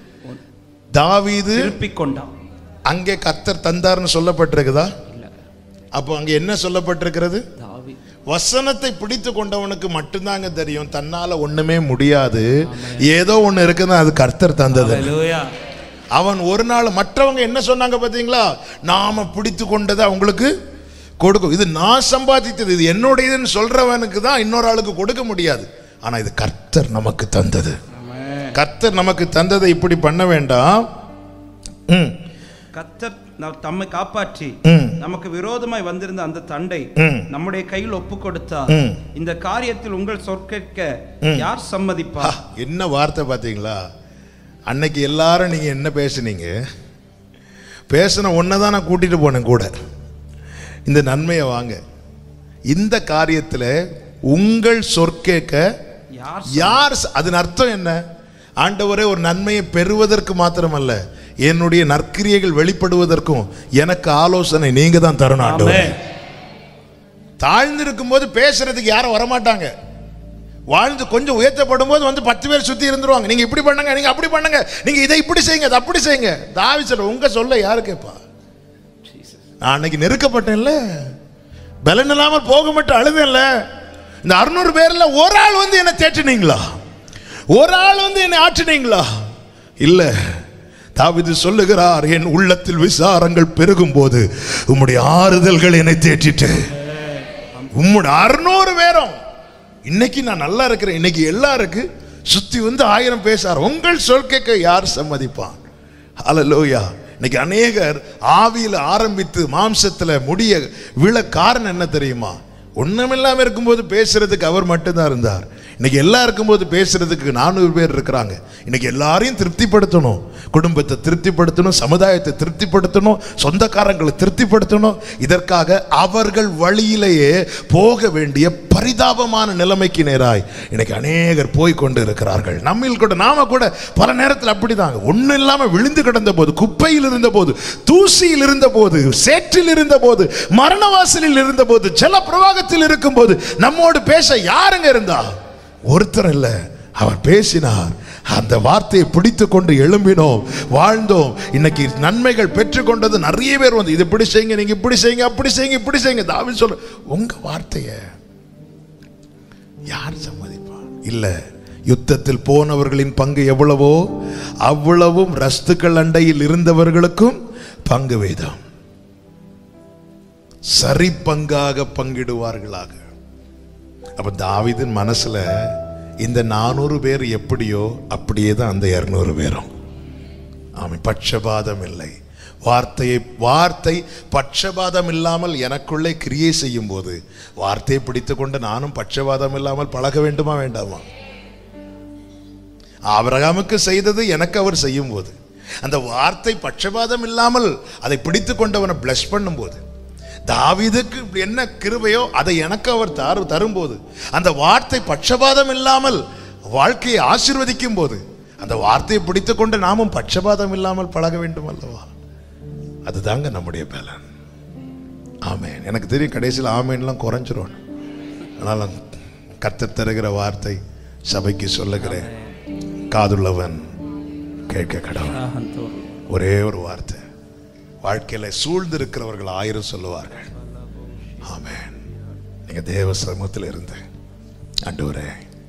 தாவீது திருப்பிக் கொண்டான் அங்கே கர்த்தர் தந்தார்னு சொல்லப்பட்டிருக்குதா இல்ல அப்போ அங்க என்ன சொல்லப்பட்டிருக்கிறது தாவீது வசனத்தை பிடித்து கொண்டவனுக்கு மட்டும்தாங்க தெரியும் தன்னால ஒண்ணுமே முடியாது ஏதோ ஒண்ணு இருக்குன்னு அது கர்த்தர் தந்தது ஹalleluya அவன் ஒரு நாள் மற்றவங்க என்ன சொன்னாங்க பாத்தீங்களா நாம பிடித்து கொண்டதை அவங்களுக்கு கொடுக்கும் இது நான் சம்பாதித்தது இது என்னுடையதுன்னு சொல்றவனுக்கு தான் இன்னொரு ஆளுக்கு கொடுக்க முடியாது ஆனா இது கர்த்தர் நமக்கு தந்தது ஆமென். கர்த்தர் நமக்கு தந்ததை இப்படி பண்ண வேண்டாம் ம், கர்த்தர் நம் தம்மை காப்பாற்றி ம், நமக்கு விரோதமாய் வந்திருந்த அந்த தண்டை ம். நம்முடைய கையில் ஒப்பு கொடுத்தார் ம். இந்த காரியத்தில் உங்கள் சொற்கேட்க ம். யார் ஹா, சம்மதிப்பார் என்ன வார்த்தை பாத்தீங்களா அன்னைக்கு எல்லாரும் நீங்க என்ன பேசுனீங்க பேசின ஒன்றை தான் நான் கூட்டிட்டு போனேன் கூட இந்த நன்மையை வாங்க இந்த காரியத்தில் உங்கள் சொற்கேட்க யார் யார் ச- அதன் அர்த்தம் என்ன ஆண்டவரே ஒரு நன்மையை பெறுவதற்கு மாத்திரமல்ல என்னுடைய நற்கிரியைகள் வெளிப்படுவதற்கும் எனக்கு ஆலோசனை நீங்க தான் தரணும் ஆண்டவரே ஆமென். தாழ்ந்திருக்கும் போது பேசுறதுக்கு யாரும் வரமாட்டாங்க வாழ்ந்து கொஞ்சம் உயர்த்தப்படும் போது வந்து பத்து பேர் சுத்தி இருந்துருவாங்க நீங்க இப்படி பண்ணுங்க நீங்க அப்படி பண்ணுங்க நீங்க இதை இப்படி செய்யுங்க அதை அப்படி செய்யுங்க தாவி சொல்ற உங்க சொல்ல யாரு கேட்பா Jesus. நான் அன்னைக்கு நெருக்கப்பட்டேன்ல பலன் இல்லாமல் போக மட்டும் அழுதேன்ல இந்த அறுநூறு பேர்ல ஒரு ஆள் வந்து என்ன தேற்றினீங்களா ஒரு ஆள் வந்து என்னை ஆற்றினீங்களா இல்ல தாவிது சொல்லுகிறார் என் உள்ளத்தில் விசாரங்கள் பெருகும் போது உம்முடைய ஆறுதல்கள் என்னை தேற்றிட்டு உம்முடைய அறுநூறு பேரும் இன்னைக்கு நான் நல்லா இருக்கிறேன் இன்னைக்கு எல்லாம் இருக்கு சுத்தி வந்து ஆயிரம் பேசார் உங்கள் சொல் கேட்க யார் சம்மதிப்பான் ஹalleluya இன்னைக்கு அநேகர் ஆவியில் ஆரம்பித்து மாம்சத்துல முடிய விழ காரணம் என்ன தெரியுமா ஒண்ணுமில்லாம இருக்கும்போது பேசுறதுக்கு அவர் மட்டும்தான் இருந்தார் இன்னைக்கு எல்லாம் இருக்கும்போது பேசுறதுக்கு நானூறு பேர் இருக்கிறாங்க இன்னைக்கு எல்லாரையும் திருப்திப்படுத்தணும் குடும்பத்தை திருப்திப்படுத்தணும் சமுதாயத்தை திருப்திப்படுத்தணும் சொந்தக்காரங்களை திருப்திப்படுத்தணும் இதற்காக அவர்கள் வழியிலேயே போக வேண்டிய பரிதாபமான நிலைமைக்கு நேராய் இன்னைக்கு அநேகர் போய் கொண்டு இருக்கிறார்கள் நம்மில் கூட நாம கூட பல நேரத்தில் அப்படிதாங்க ஒண்ணும் இல்லாம விழுந்து கிடந்த போது குப்பையில் இருந்த போது தூசியில் இருந்த போது சேற்றில் இருந்த போது மரணவாசலில் இருந்த போது ஜல பிரவாகத்தில் இருக்கும் போது நம்மோடு பேச யாருங்க இருந்தா ஒருத்தர் இல்ல அவர் பேசினார் அந்த வார்த்தையை பிடித்து கொண்டு எழும்பினோம் வாழ்ந்தோம் இன்னைக்கு நன்மைகள் பெற்றுக்கொண்டது நிறைய பேர் வந்து இது இப்படி செய்யுங்க நீங்க இப்படி செய்யுங்க அப்படி செய்யுங்க இப்படி செய்யுங்க தாவி சொல்ற உங்க வார்த்தையை யார் சம்மதிப்பார் இல்ல யுத்தத்தில் போனவர்களின் பங்கு எவ்வளவோ அவ்வளவும் ரஸ்துக்கள் அண்டையில் இருந்தவர்களுக்கும் பங்கு வேதம் சரி பங்காக பங்கிடுவார்களாக அப்ப தாவீதின் மனசுல இந்த நானூறு பேர் எப்படியோ அப்படியே தான் அந்த இருநூறு பேரும் ஆமை பட்சபாதம் இல்லை வார்த்தையை வார்த்தை பட்சபாதம் இல்லாமல் எனக்குள்ளே கிரியை செய்யும் போது வார்த்தையை பிடித்து கொண்டு நானும் பட்சபாதம் இல்லாமல் பழக வேண்டுமா வேண்டாமா ஆபிரகாமுக்கு செய்தது எனக்கு அவர் செய்யும் போது அந்த வார்த்தை பட்சபாதம் இல்லாமல் அதை பிடித்து கொண்டவனை பிளஸ் பண்ணும்போது தாவீதுக்கு என்ன கிருபையோ அதை எனக்கு அவர் தரு தரும்போது அந்த வார்த்தை பட்சபாதம் இல்லாமல் வாழ்க்கையை ஆசீர்வதிக்கும் போது அந்த வார்த்தையை பிடித்து கொண்டு நாமும் பட்சபாதம் இல்லாமல் பழக வேண்டும் அல்லவா அதுதாங்க நம்முடைய பலன் ஆமேன் எனக்கு தெரியும் கடைசியில் ஆமேன்லாம் குறைஞ்சிரும் அதனால கர்த்தர் தருகிற வார்த்தை சபைக்கு சொல்லுகிறேன் காதுள்ளவன் கேட்க கடவுள் ஆஹந்தோம். ஒரே ஒரு வார்த்தை வாழ்க்கையில சூழ்ந்து இருக்கிறவர்கள் ஆயிரம் சொல்லுவார்கள் ஆமென் நீங்க தேவ சமூகத்தில் இருந்து ஆண்டவரே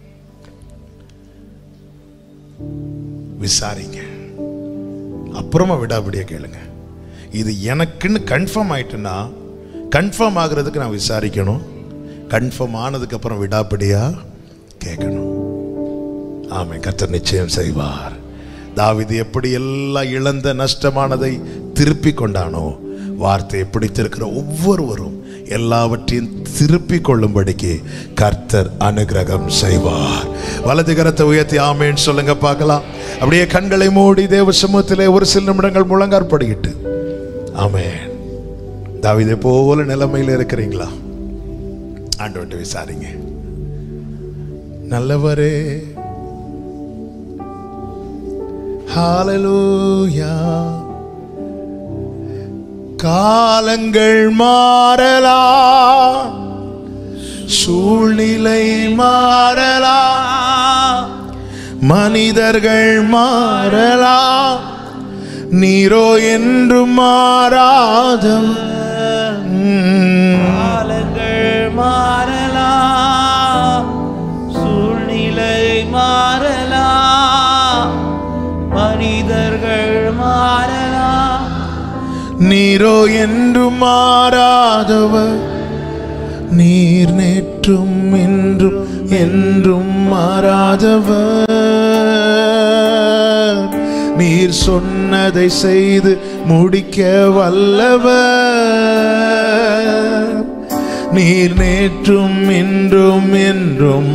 விசாரிங்க அப்புறமா விடாபடியா கேளுங்க இது எனக்குன்னு கன்ஃபார்ம் ஆயிட்டுன்னா கன்ஃபார்ம் ஆகுறதுக்கு நான் விசாரிக்கணும் கன்ஃபார்ம் ஆனதுக்கு அப்புறம் விடாபடியா கேட்கணும் ஆமை கர்த்தர் நிச்சயம் செய்வார் தாவீது எப்படி எல்லாம் இழந்த நஷ்டமானதை திருப்பி கொண்டானோ வார்த்தையை பிடித்திருக்கிற ஒவ்வொருவரும் எல்லாவற்றையும் திருப்பி கொள்ளும்படிக்கு கர்த்தர் அனுகிரகம் செய்வார் வலது கரத்தை உயர்த்தி ஆமேன்னு சொல்லுங்க பார்க்கலாம் அப்படியே கண்களை மூடி தேவ சமூகத்திலே ஒரு சில நிமிடங்கள் முழங்காற்படிக்கிட்டு ஆமென் தாவீதை போல நிலைமையில் இருக்கிறீங்களா ஆண்டவன்ட்டு விசாரிங்க நல்லவரே ஹalleluya காலங்கள் மாறலாம் சூழ்நிலை மாறலாம் மனிதர்கள் மாறலாம் நீரோ என்று மாறாதம் காலங்கள் மாறலாம் சூழ்நிலை மாறலாம் மனிதர்கள் மாறலாம் நீரோ என்று மாறாதவர் நீர் நேற்றும் இன்றும் என்றும் மாறாதவர் நீர் சொன்னதை செய்து முடிக்க வல்லவர் நீர் நேற்றும் இன்றும் என்றும்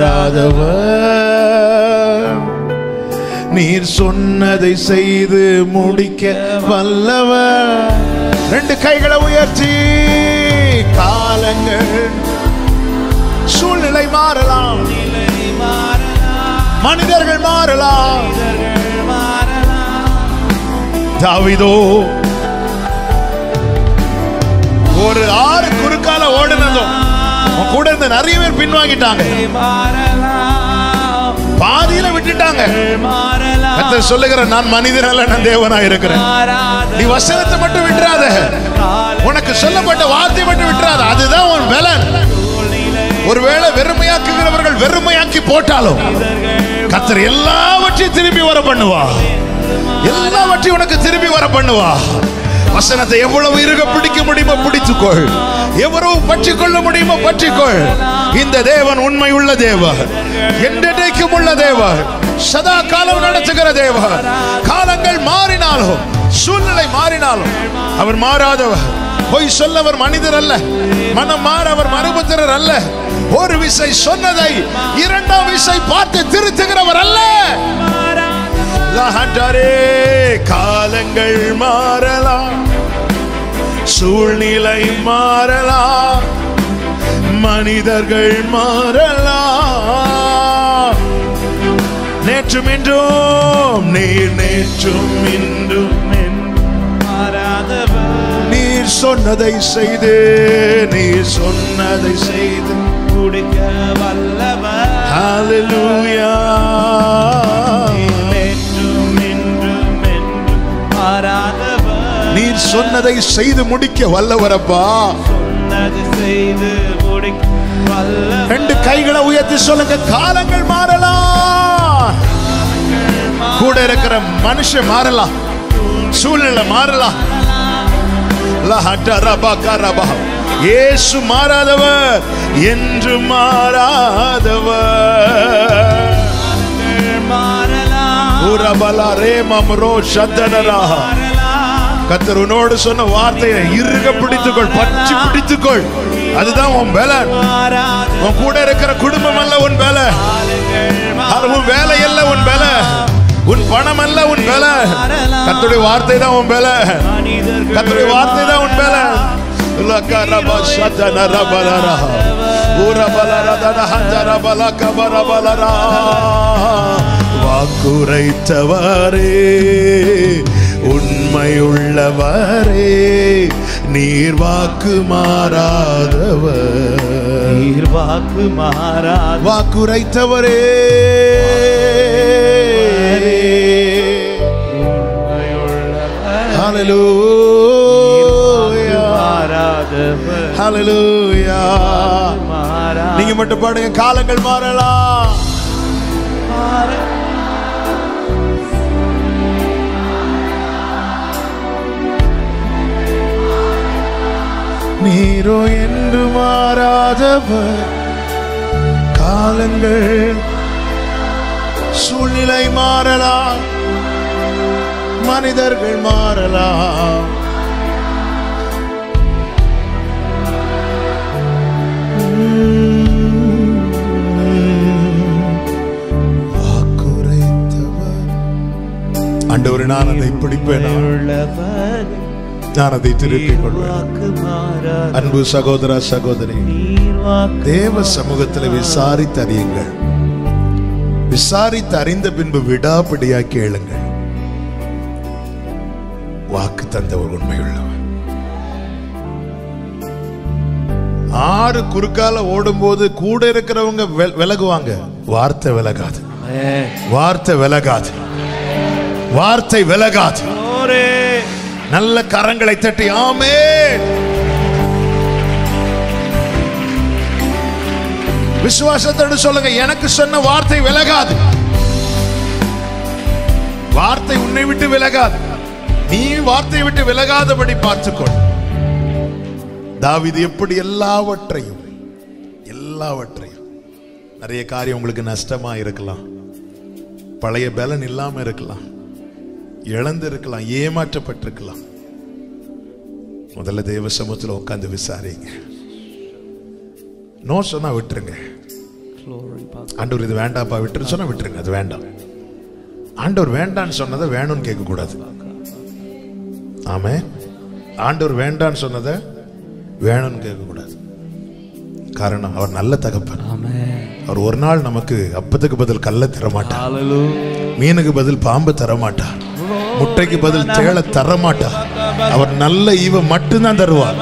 மாறாதவர் நீர் சொன்னதை செய்து முடிக்க வல்லவர் ரெண்டு கைகளை உயர்த்தி காலங்கள் சூழ்நிலை மாறலாம் நிலை மாறலாம் மனிதர்கள் மாறலாம் மனிதர்கள் மாறலாம் தாவிதோ ஒரு ஆறு குறுக்கால ஓடுனதும் உன் கூட இருந்த நிறைய பேர் பின்வாங்கிட்டாங்க மாறலாம் பாதியில விட்டுட்டாங்க மாறலாம் கர்த்தர் சொல்லுகிற நான் மனிதன் அல்ல நான் தேவனா இருக்கிறேன் மாறாத நீ வசனத்தை மட்டும் விட்டுறாத கால உனக்கு சொல்லப்பட்ட வார்த்தை மட்டும் விட்டுறாத அதுதான் உன் பலன் சூழ்நிலை ஒருவேளை வெறுமையாக்குகிறவர்கள் வெறுமையாக்கி போட்டாலும் கர்த்தர் எல்லாவற்றையும் திரும்பி வர பண்ணுவா எல்லாவற்றையும் உனக்கு திரும்பி வர பண்ணுவா வசனத்தை எவ்வளவு இருக பிடிக்க முடியுமோ பிடித்துக்கொள் எவ்வளவு பற்றி கொள்ள முடியுமோ பற்றிக்கொள் இந்த தேவன் உண்மை உள்ள தேவன் என்றென்றைக்கும் உள்ள தேவன் சதா காலம் நடத்துகிற தேவன் காலங்கள் மாறினாலும் சூழ்நிலை மாறினாலும் அவர் மாறாதவர் பொய் சொல்லவர் மனிதர் அல்ல மனம் மாற அவர் மறுபுத்திரர் அல்ல ஒரு விசை சொன்னதை இரண்டாம் விசை பார்த்து திருத்துகிறவர் அல்ல லஹண்டரே காலங்கள் மாறலாம் சூழ்நிலை மாறலாம் மனிதர்கள் மாறலாம் நேற்றும் இன்றும் நீர் நேற்றும் இன்றும் என்றும் மாறாதவர் நீர் சொன்னதை செய்து நீர் சொன்னதை செய்து குடிக்க வல்லவர் ஹalleluya என்றும் என்றும் என்றும் மாறாதவர் நீர் சொன்னதை செய்து முடிக்க வல்லவரப்பா சொன்னது செய்து முடிக்க வல்லவர் ரெண்டு கைகளை உயர்த்தி சொல்லுங்க காலங்கள் மாறலாம் கூட இருக்கிற மனுஷன் மாறலாம் சூழ்நிலை மாறலாம் லஹட்ட ரபா கரபா. இயேசு மாறாதவர் என்று மாறாதவர் மாறலாம் உரபல ரேமம் ரோ சத்தனரா மாறலாம் கத்தர் உன்னோடு சொன்ன வார்த்தையை இறுக பிடித்துக்கொள் பற்றி பிடித்துக்கொள் அதுதான் உன் பலன் உன் கூட இருக்கிற குடும்பம் அல்ல உன் பல அது உன் வேலை அல்ல உன் பல உன் பணம் அல்ல உன் பல கத்துடைய வார்த்தை தான் உன் பல கத்துடைய வார்த்தை தான் உன் பல லக்கரப சதன ரபலரா ஊரபலரா தனஹந்தர பலக பரபலரா வாக்குரைத்தவரே உண்மையுள்ளவரே நீர் வாக்கு மாறாதவர் நீர் வாக்கு மாறாத வாக்குரைத்தவரே Hallelujah. மாறாதவர் Hallelujah. மாறா நீங்க மட்டும் பாடுங்க காலங்கள் மாறலாம் நீரோ என்று மாறாதவர் காலங்கள் சூழ்நிலை மாறலாம் மனிதர்கள் மாறலாம் வாக்குரைத்தவர் ஆண்டவரே நான் அதை பிடிப்பேனா உள்ளவர் நான் அதை திருப்பிக் கொள்வேன் வாக்கு மாறாத அன்பு சகோதர சகோதரி நீர் வாக்கு தேவ சமூகத்தில் விசாரித்து அறியுங்கள் விசாரித்து அறிந்த பின்பு விடாப்பிடியா கேளுங்கள் வாக்கு தந்தவர் உண்மையுள்ளவர் ஆறு குறுக்கால ஓடும்போது கூட இருக்கிறவங்க வெ- விலகுவாங்க வார்த்தை விலகாது வார்த்தை விலகாது வார்த்தை விலகாது நல்ல கரங்களை தட்டி ஆமே விசுவாசத்தோடு சொல்லுங்க எனக்கு சொன்ன வார்த்தை விலகாது வார்த்தை உன்னை விட்டு விலகாது நீ வார்த்தை விட்டு விலகாதபடி பார்த்துக்கொள் தாவீது எப்படி எல்லாவற்றையும் எல்லாவற்றையும் நிறைய காரியம் உங்களுக்கு நஷ்டமா இருக்கலாம் பழைய பலன் இல்லாம இருக்கலாம் இழந்து இருக்கலாம் ஏமாற்றப்பட்டிருக்கலாம் முதல்ல தேவ சமூகத்தில் உட்கார்ந்து விசாரிங்க நோ சொன்னா விட்டுருங்க ஆண்டவர் இது வேண்டாம்ப்பா விட்டுரு சொன்னா விட்டுருங்க அது வேண்டாம் ஆண்டவர் வேண்டான்னு சொன்னதை வேணும்னு கேட்க கூடாது ஆமே ஆண்டவர் வேண்டான்னு சொன்னதை வேணும்னு கேட்க கூடாது காரணம் அவர் நல்ல தகப்பன் அவர் ஒரு நாள் நமக்கு அப்பத்துக்கு பதில் கல்ல தர மாட்டார் மீனுக்கு பதில் பாம்பு தர மாட்டார் முட்டைக்கு பதில் தேளை தர மாட்டார் அவர் நல்ல ஈவ மட்டும்தான் தருவார்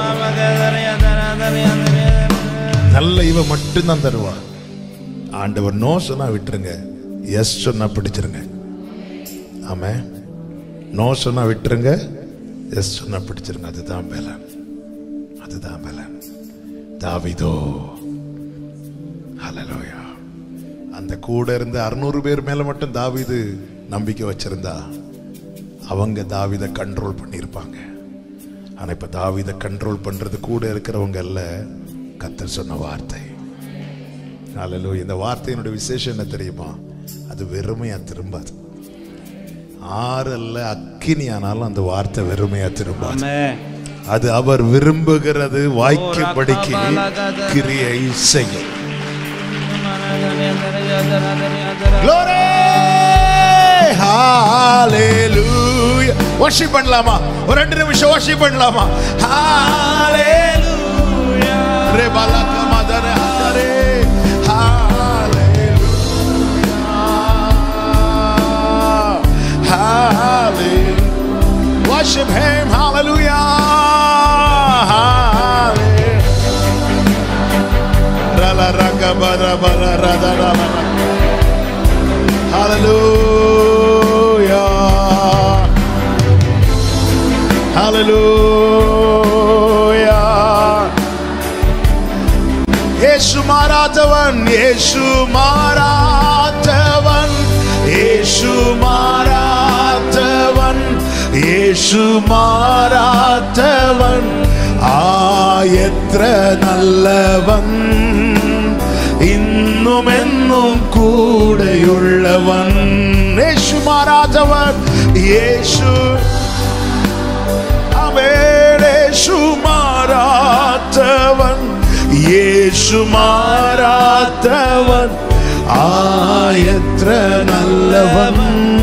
நல்ல ஈவ மட்டும்தான் தருவார் ஆண்டவர் நோ சொன்னா விட்டுருங்க எஸ் சொன்னா பிடிச்சிருங்க ஆமே நோ சொன்னா விட்டுருங்க எஸ் சொன்னா பிடிச்சிருங்க அதுதான் பலன் அதுதான் பலன் தாவிதோ ஹalleluya அந்த கூட இருந்த அறுநூறு பேர் மேல மட்டும் தாவீது நம்பிக்கை வச்சிருந்தா அவங்க தாவீதை கண்ட்ரோல் பண்ணியிருப்பாங்க ஆனா இப்ப தாவீதை கண்ட்ரோல் பண்றது கூட இருக்கிறவங்க அல்ல கத்தர் சொன்ன வார்த்தை ஹalleluya இந்த வார்த்தையினுடைய விசேஷம் என்ன தெரியுமா அது வெறுமையா திரும்பாது ஆறு அல்ல அக்கினி ஆனாலும் அந்த வார்த்தை வெறுமையா திரும்பாது அது அவர் விரும்புகிறது வாய்க்கும்படிக்கு கிரியை செய்யும் Glory! Hallelujah. worship பண்ணலாமா ஒரு ரெண்டு நிமிஷம் worship பண்ணலாமா Hallelujah. ரே பாலக மதர Hare. Hallelujah. Hallelujah. Worship him. Hallelujah. Hallelujah. Rala raka bara bara rada rala raka. Hallelujah. Hallelujah. இயேசு மாறாதவன் இயேசு மாறாதவன் இயேசு மாறாதவன் இயேசு மாறாதவன் ஆயത്ര நல்லவன் இன்னும் என்னும் கூடையுள்ளவன் இயேசு மாறாதவன் இயேசு இயேசு மாறாத்தவன் ஆயற்ற நல்லவன்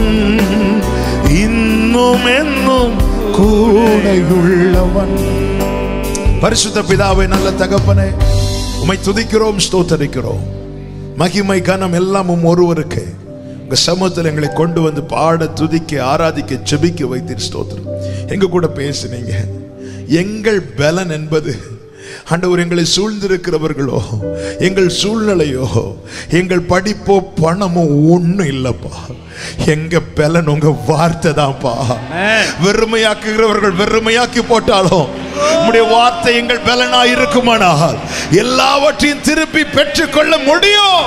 இன்னும் என்னும் கூடையுள்ளவன் பரிசுத்த பிதாவை நல்ல தகப்பனே உம்மை துதிக்கிறோம் ஸ்தோத்தரிக்கிறோம் மகிமை கனம் எல்லாம் உம் ஒருவருக்கு உங்க சமூகத்தில் எங்களை கொண்டு வந்து பாட துதிக்க ஆராதிக்க ஜெபிக்க வைத்தீர் ஸ்தோத்திரம் எங்க கூட பேசுனீங்க எங்கள் பலன் என்பது ஆண்டவர் எங்களை சூழ்ந்திருக்கிறவர்களோ எங்கள் சூழ்நிலையோ எங்கள் படிப்போ பணமோ ஒண்ணும் இல்லப்பா எங்க பலன் உங்க வார்த்தை தான்ப்பா வெறுமையாக்குகிறவர்கள் வெறுமையாக்கி போட்டாலும் உம்முடைய வார்த்தை எங்கள் பலனா இருக்குமானால் எல்லாவற்றையும் திருப்பி பெற்றுக்கொள்ள முடியும்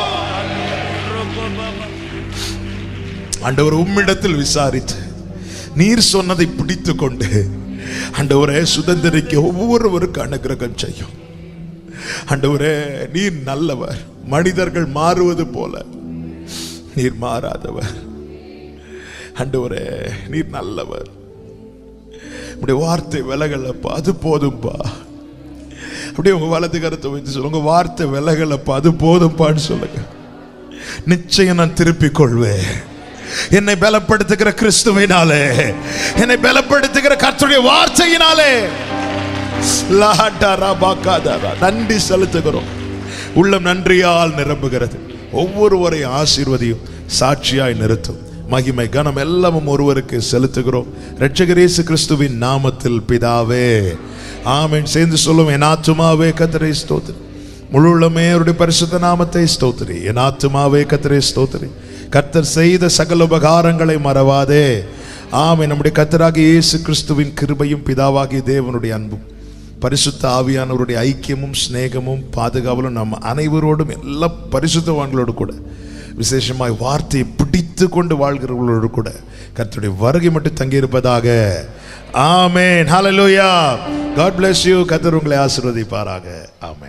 ஆண்டவர் உம்மிடத்தில் விசாரித்து நீர் சொன்னதை பிடித்து கொண்டு ஆண்டவரே சுதந்திரிக்க ஒவ்வொருவருக்கு அனுகிரகம் செய்யும் ஆண்டவரே நீர் நல்லவர் மனிதர்கள் மாறுவது போல நீர் மாறாதவர் ஆண்டவரே நீர் நல்லவர் உடைய வார்த்தை விலகலப்பா அது போதும்பா அப்படியே உங்க வலது கருத்தை வைத்து சொல்லுங்க உங்க வார்த்தை விலகலப்பா அது போதும்பான்னு சொல்லுங்க நிச்சயம் நான் திருப்பிக் கொள்வேன் என்னை பலப்படுத்துகிற கிறிஸ்துவினாலே என்னை பலப்படுத்துகிற கர்த்தருடைய வார்த்தையினாலே லாட்டாரா பாக்காதாரா. நன்றி செலுத்துகிறோம் உள்ளம் நன்றியால் நிரம்புகிறது ஒவ்வொருவரையும் ஆசீர்வதியும் சாட்சியாய் நிறுத்தும் மகிமை கனம் எல்லாமும் ஒருவருக்கு செலுத்துகிறோம் இரட்சகர் இயேசு கிறிஸ்துவின் நாமத்தில் பிதாவே ஆமென் சேர்ந்து சொல்லும் என் ஆத்துமாவே கத்தரை ஸ்தோத்திரி முழு உள்ளமே அவருடைய பரிசுத்த நாமத்தை ஸ்தோத்திரி என் ஆத்துமாவே கத்தரை ஸ்தோத்திரி கர்த்தர் செய்த சகல உபகாரங்களை மறவாதே ஆமே நம்முடைய கர்த்தராகிய இயேசு கிறிஸ்துவின் கிருபையும் பிதாவாகிய தேவனுடைய அன்பும் பரிசுத்த ஆவியானவருடைய ஐக்கியமும் சிநேகமும் பாதுகாவலும் நம்ம அனைவரோடும் எல்லா பரிசுத்தவான்களோடு கூட விசேஷமாய் வார்த்தையை பிடித்து கொண்டு வாழ்கிறவர்களோடு கூட கர்த்தருடைய வருகை மட்டும் தங்கியிருப்பதாக ஆமென் ஹalleluya God bless you கர்த்தர் உங்களை ஆசீர்வதிப்பாராக ஆமென்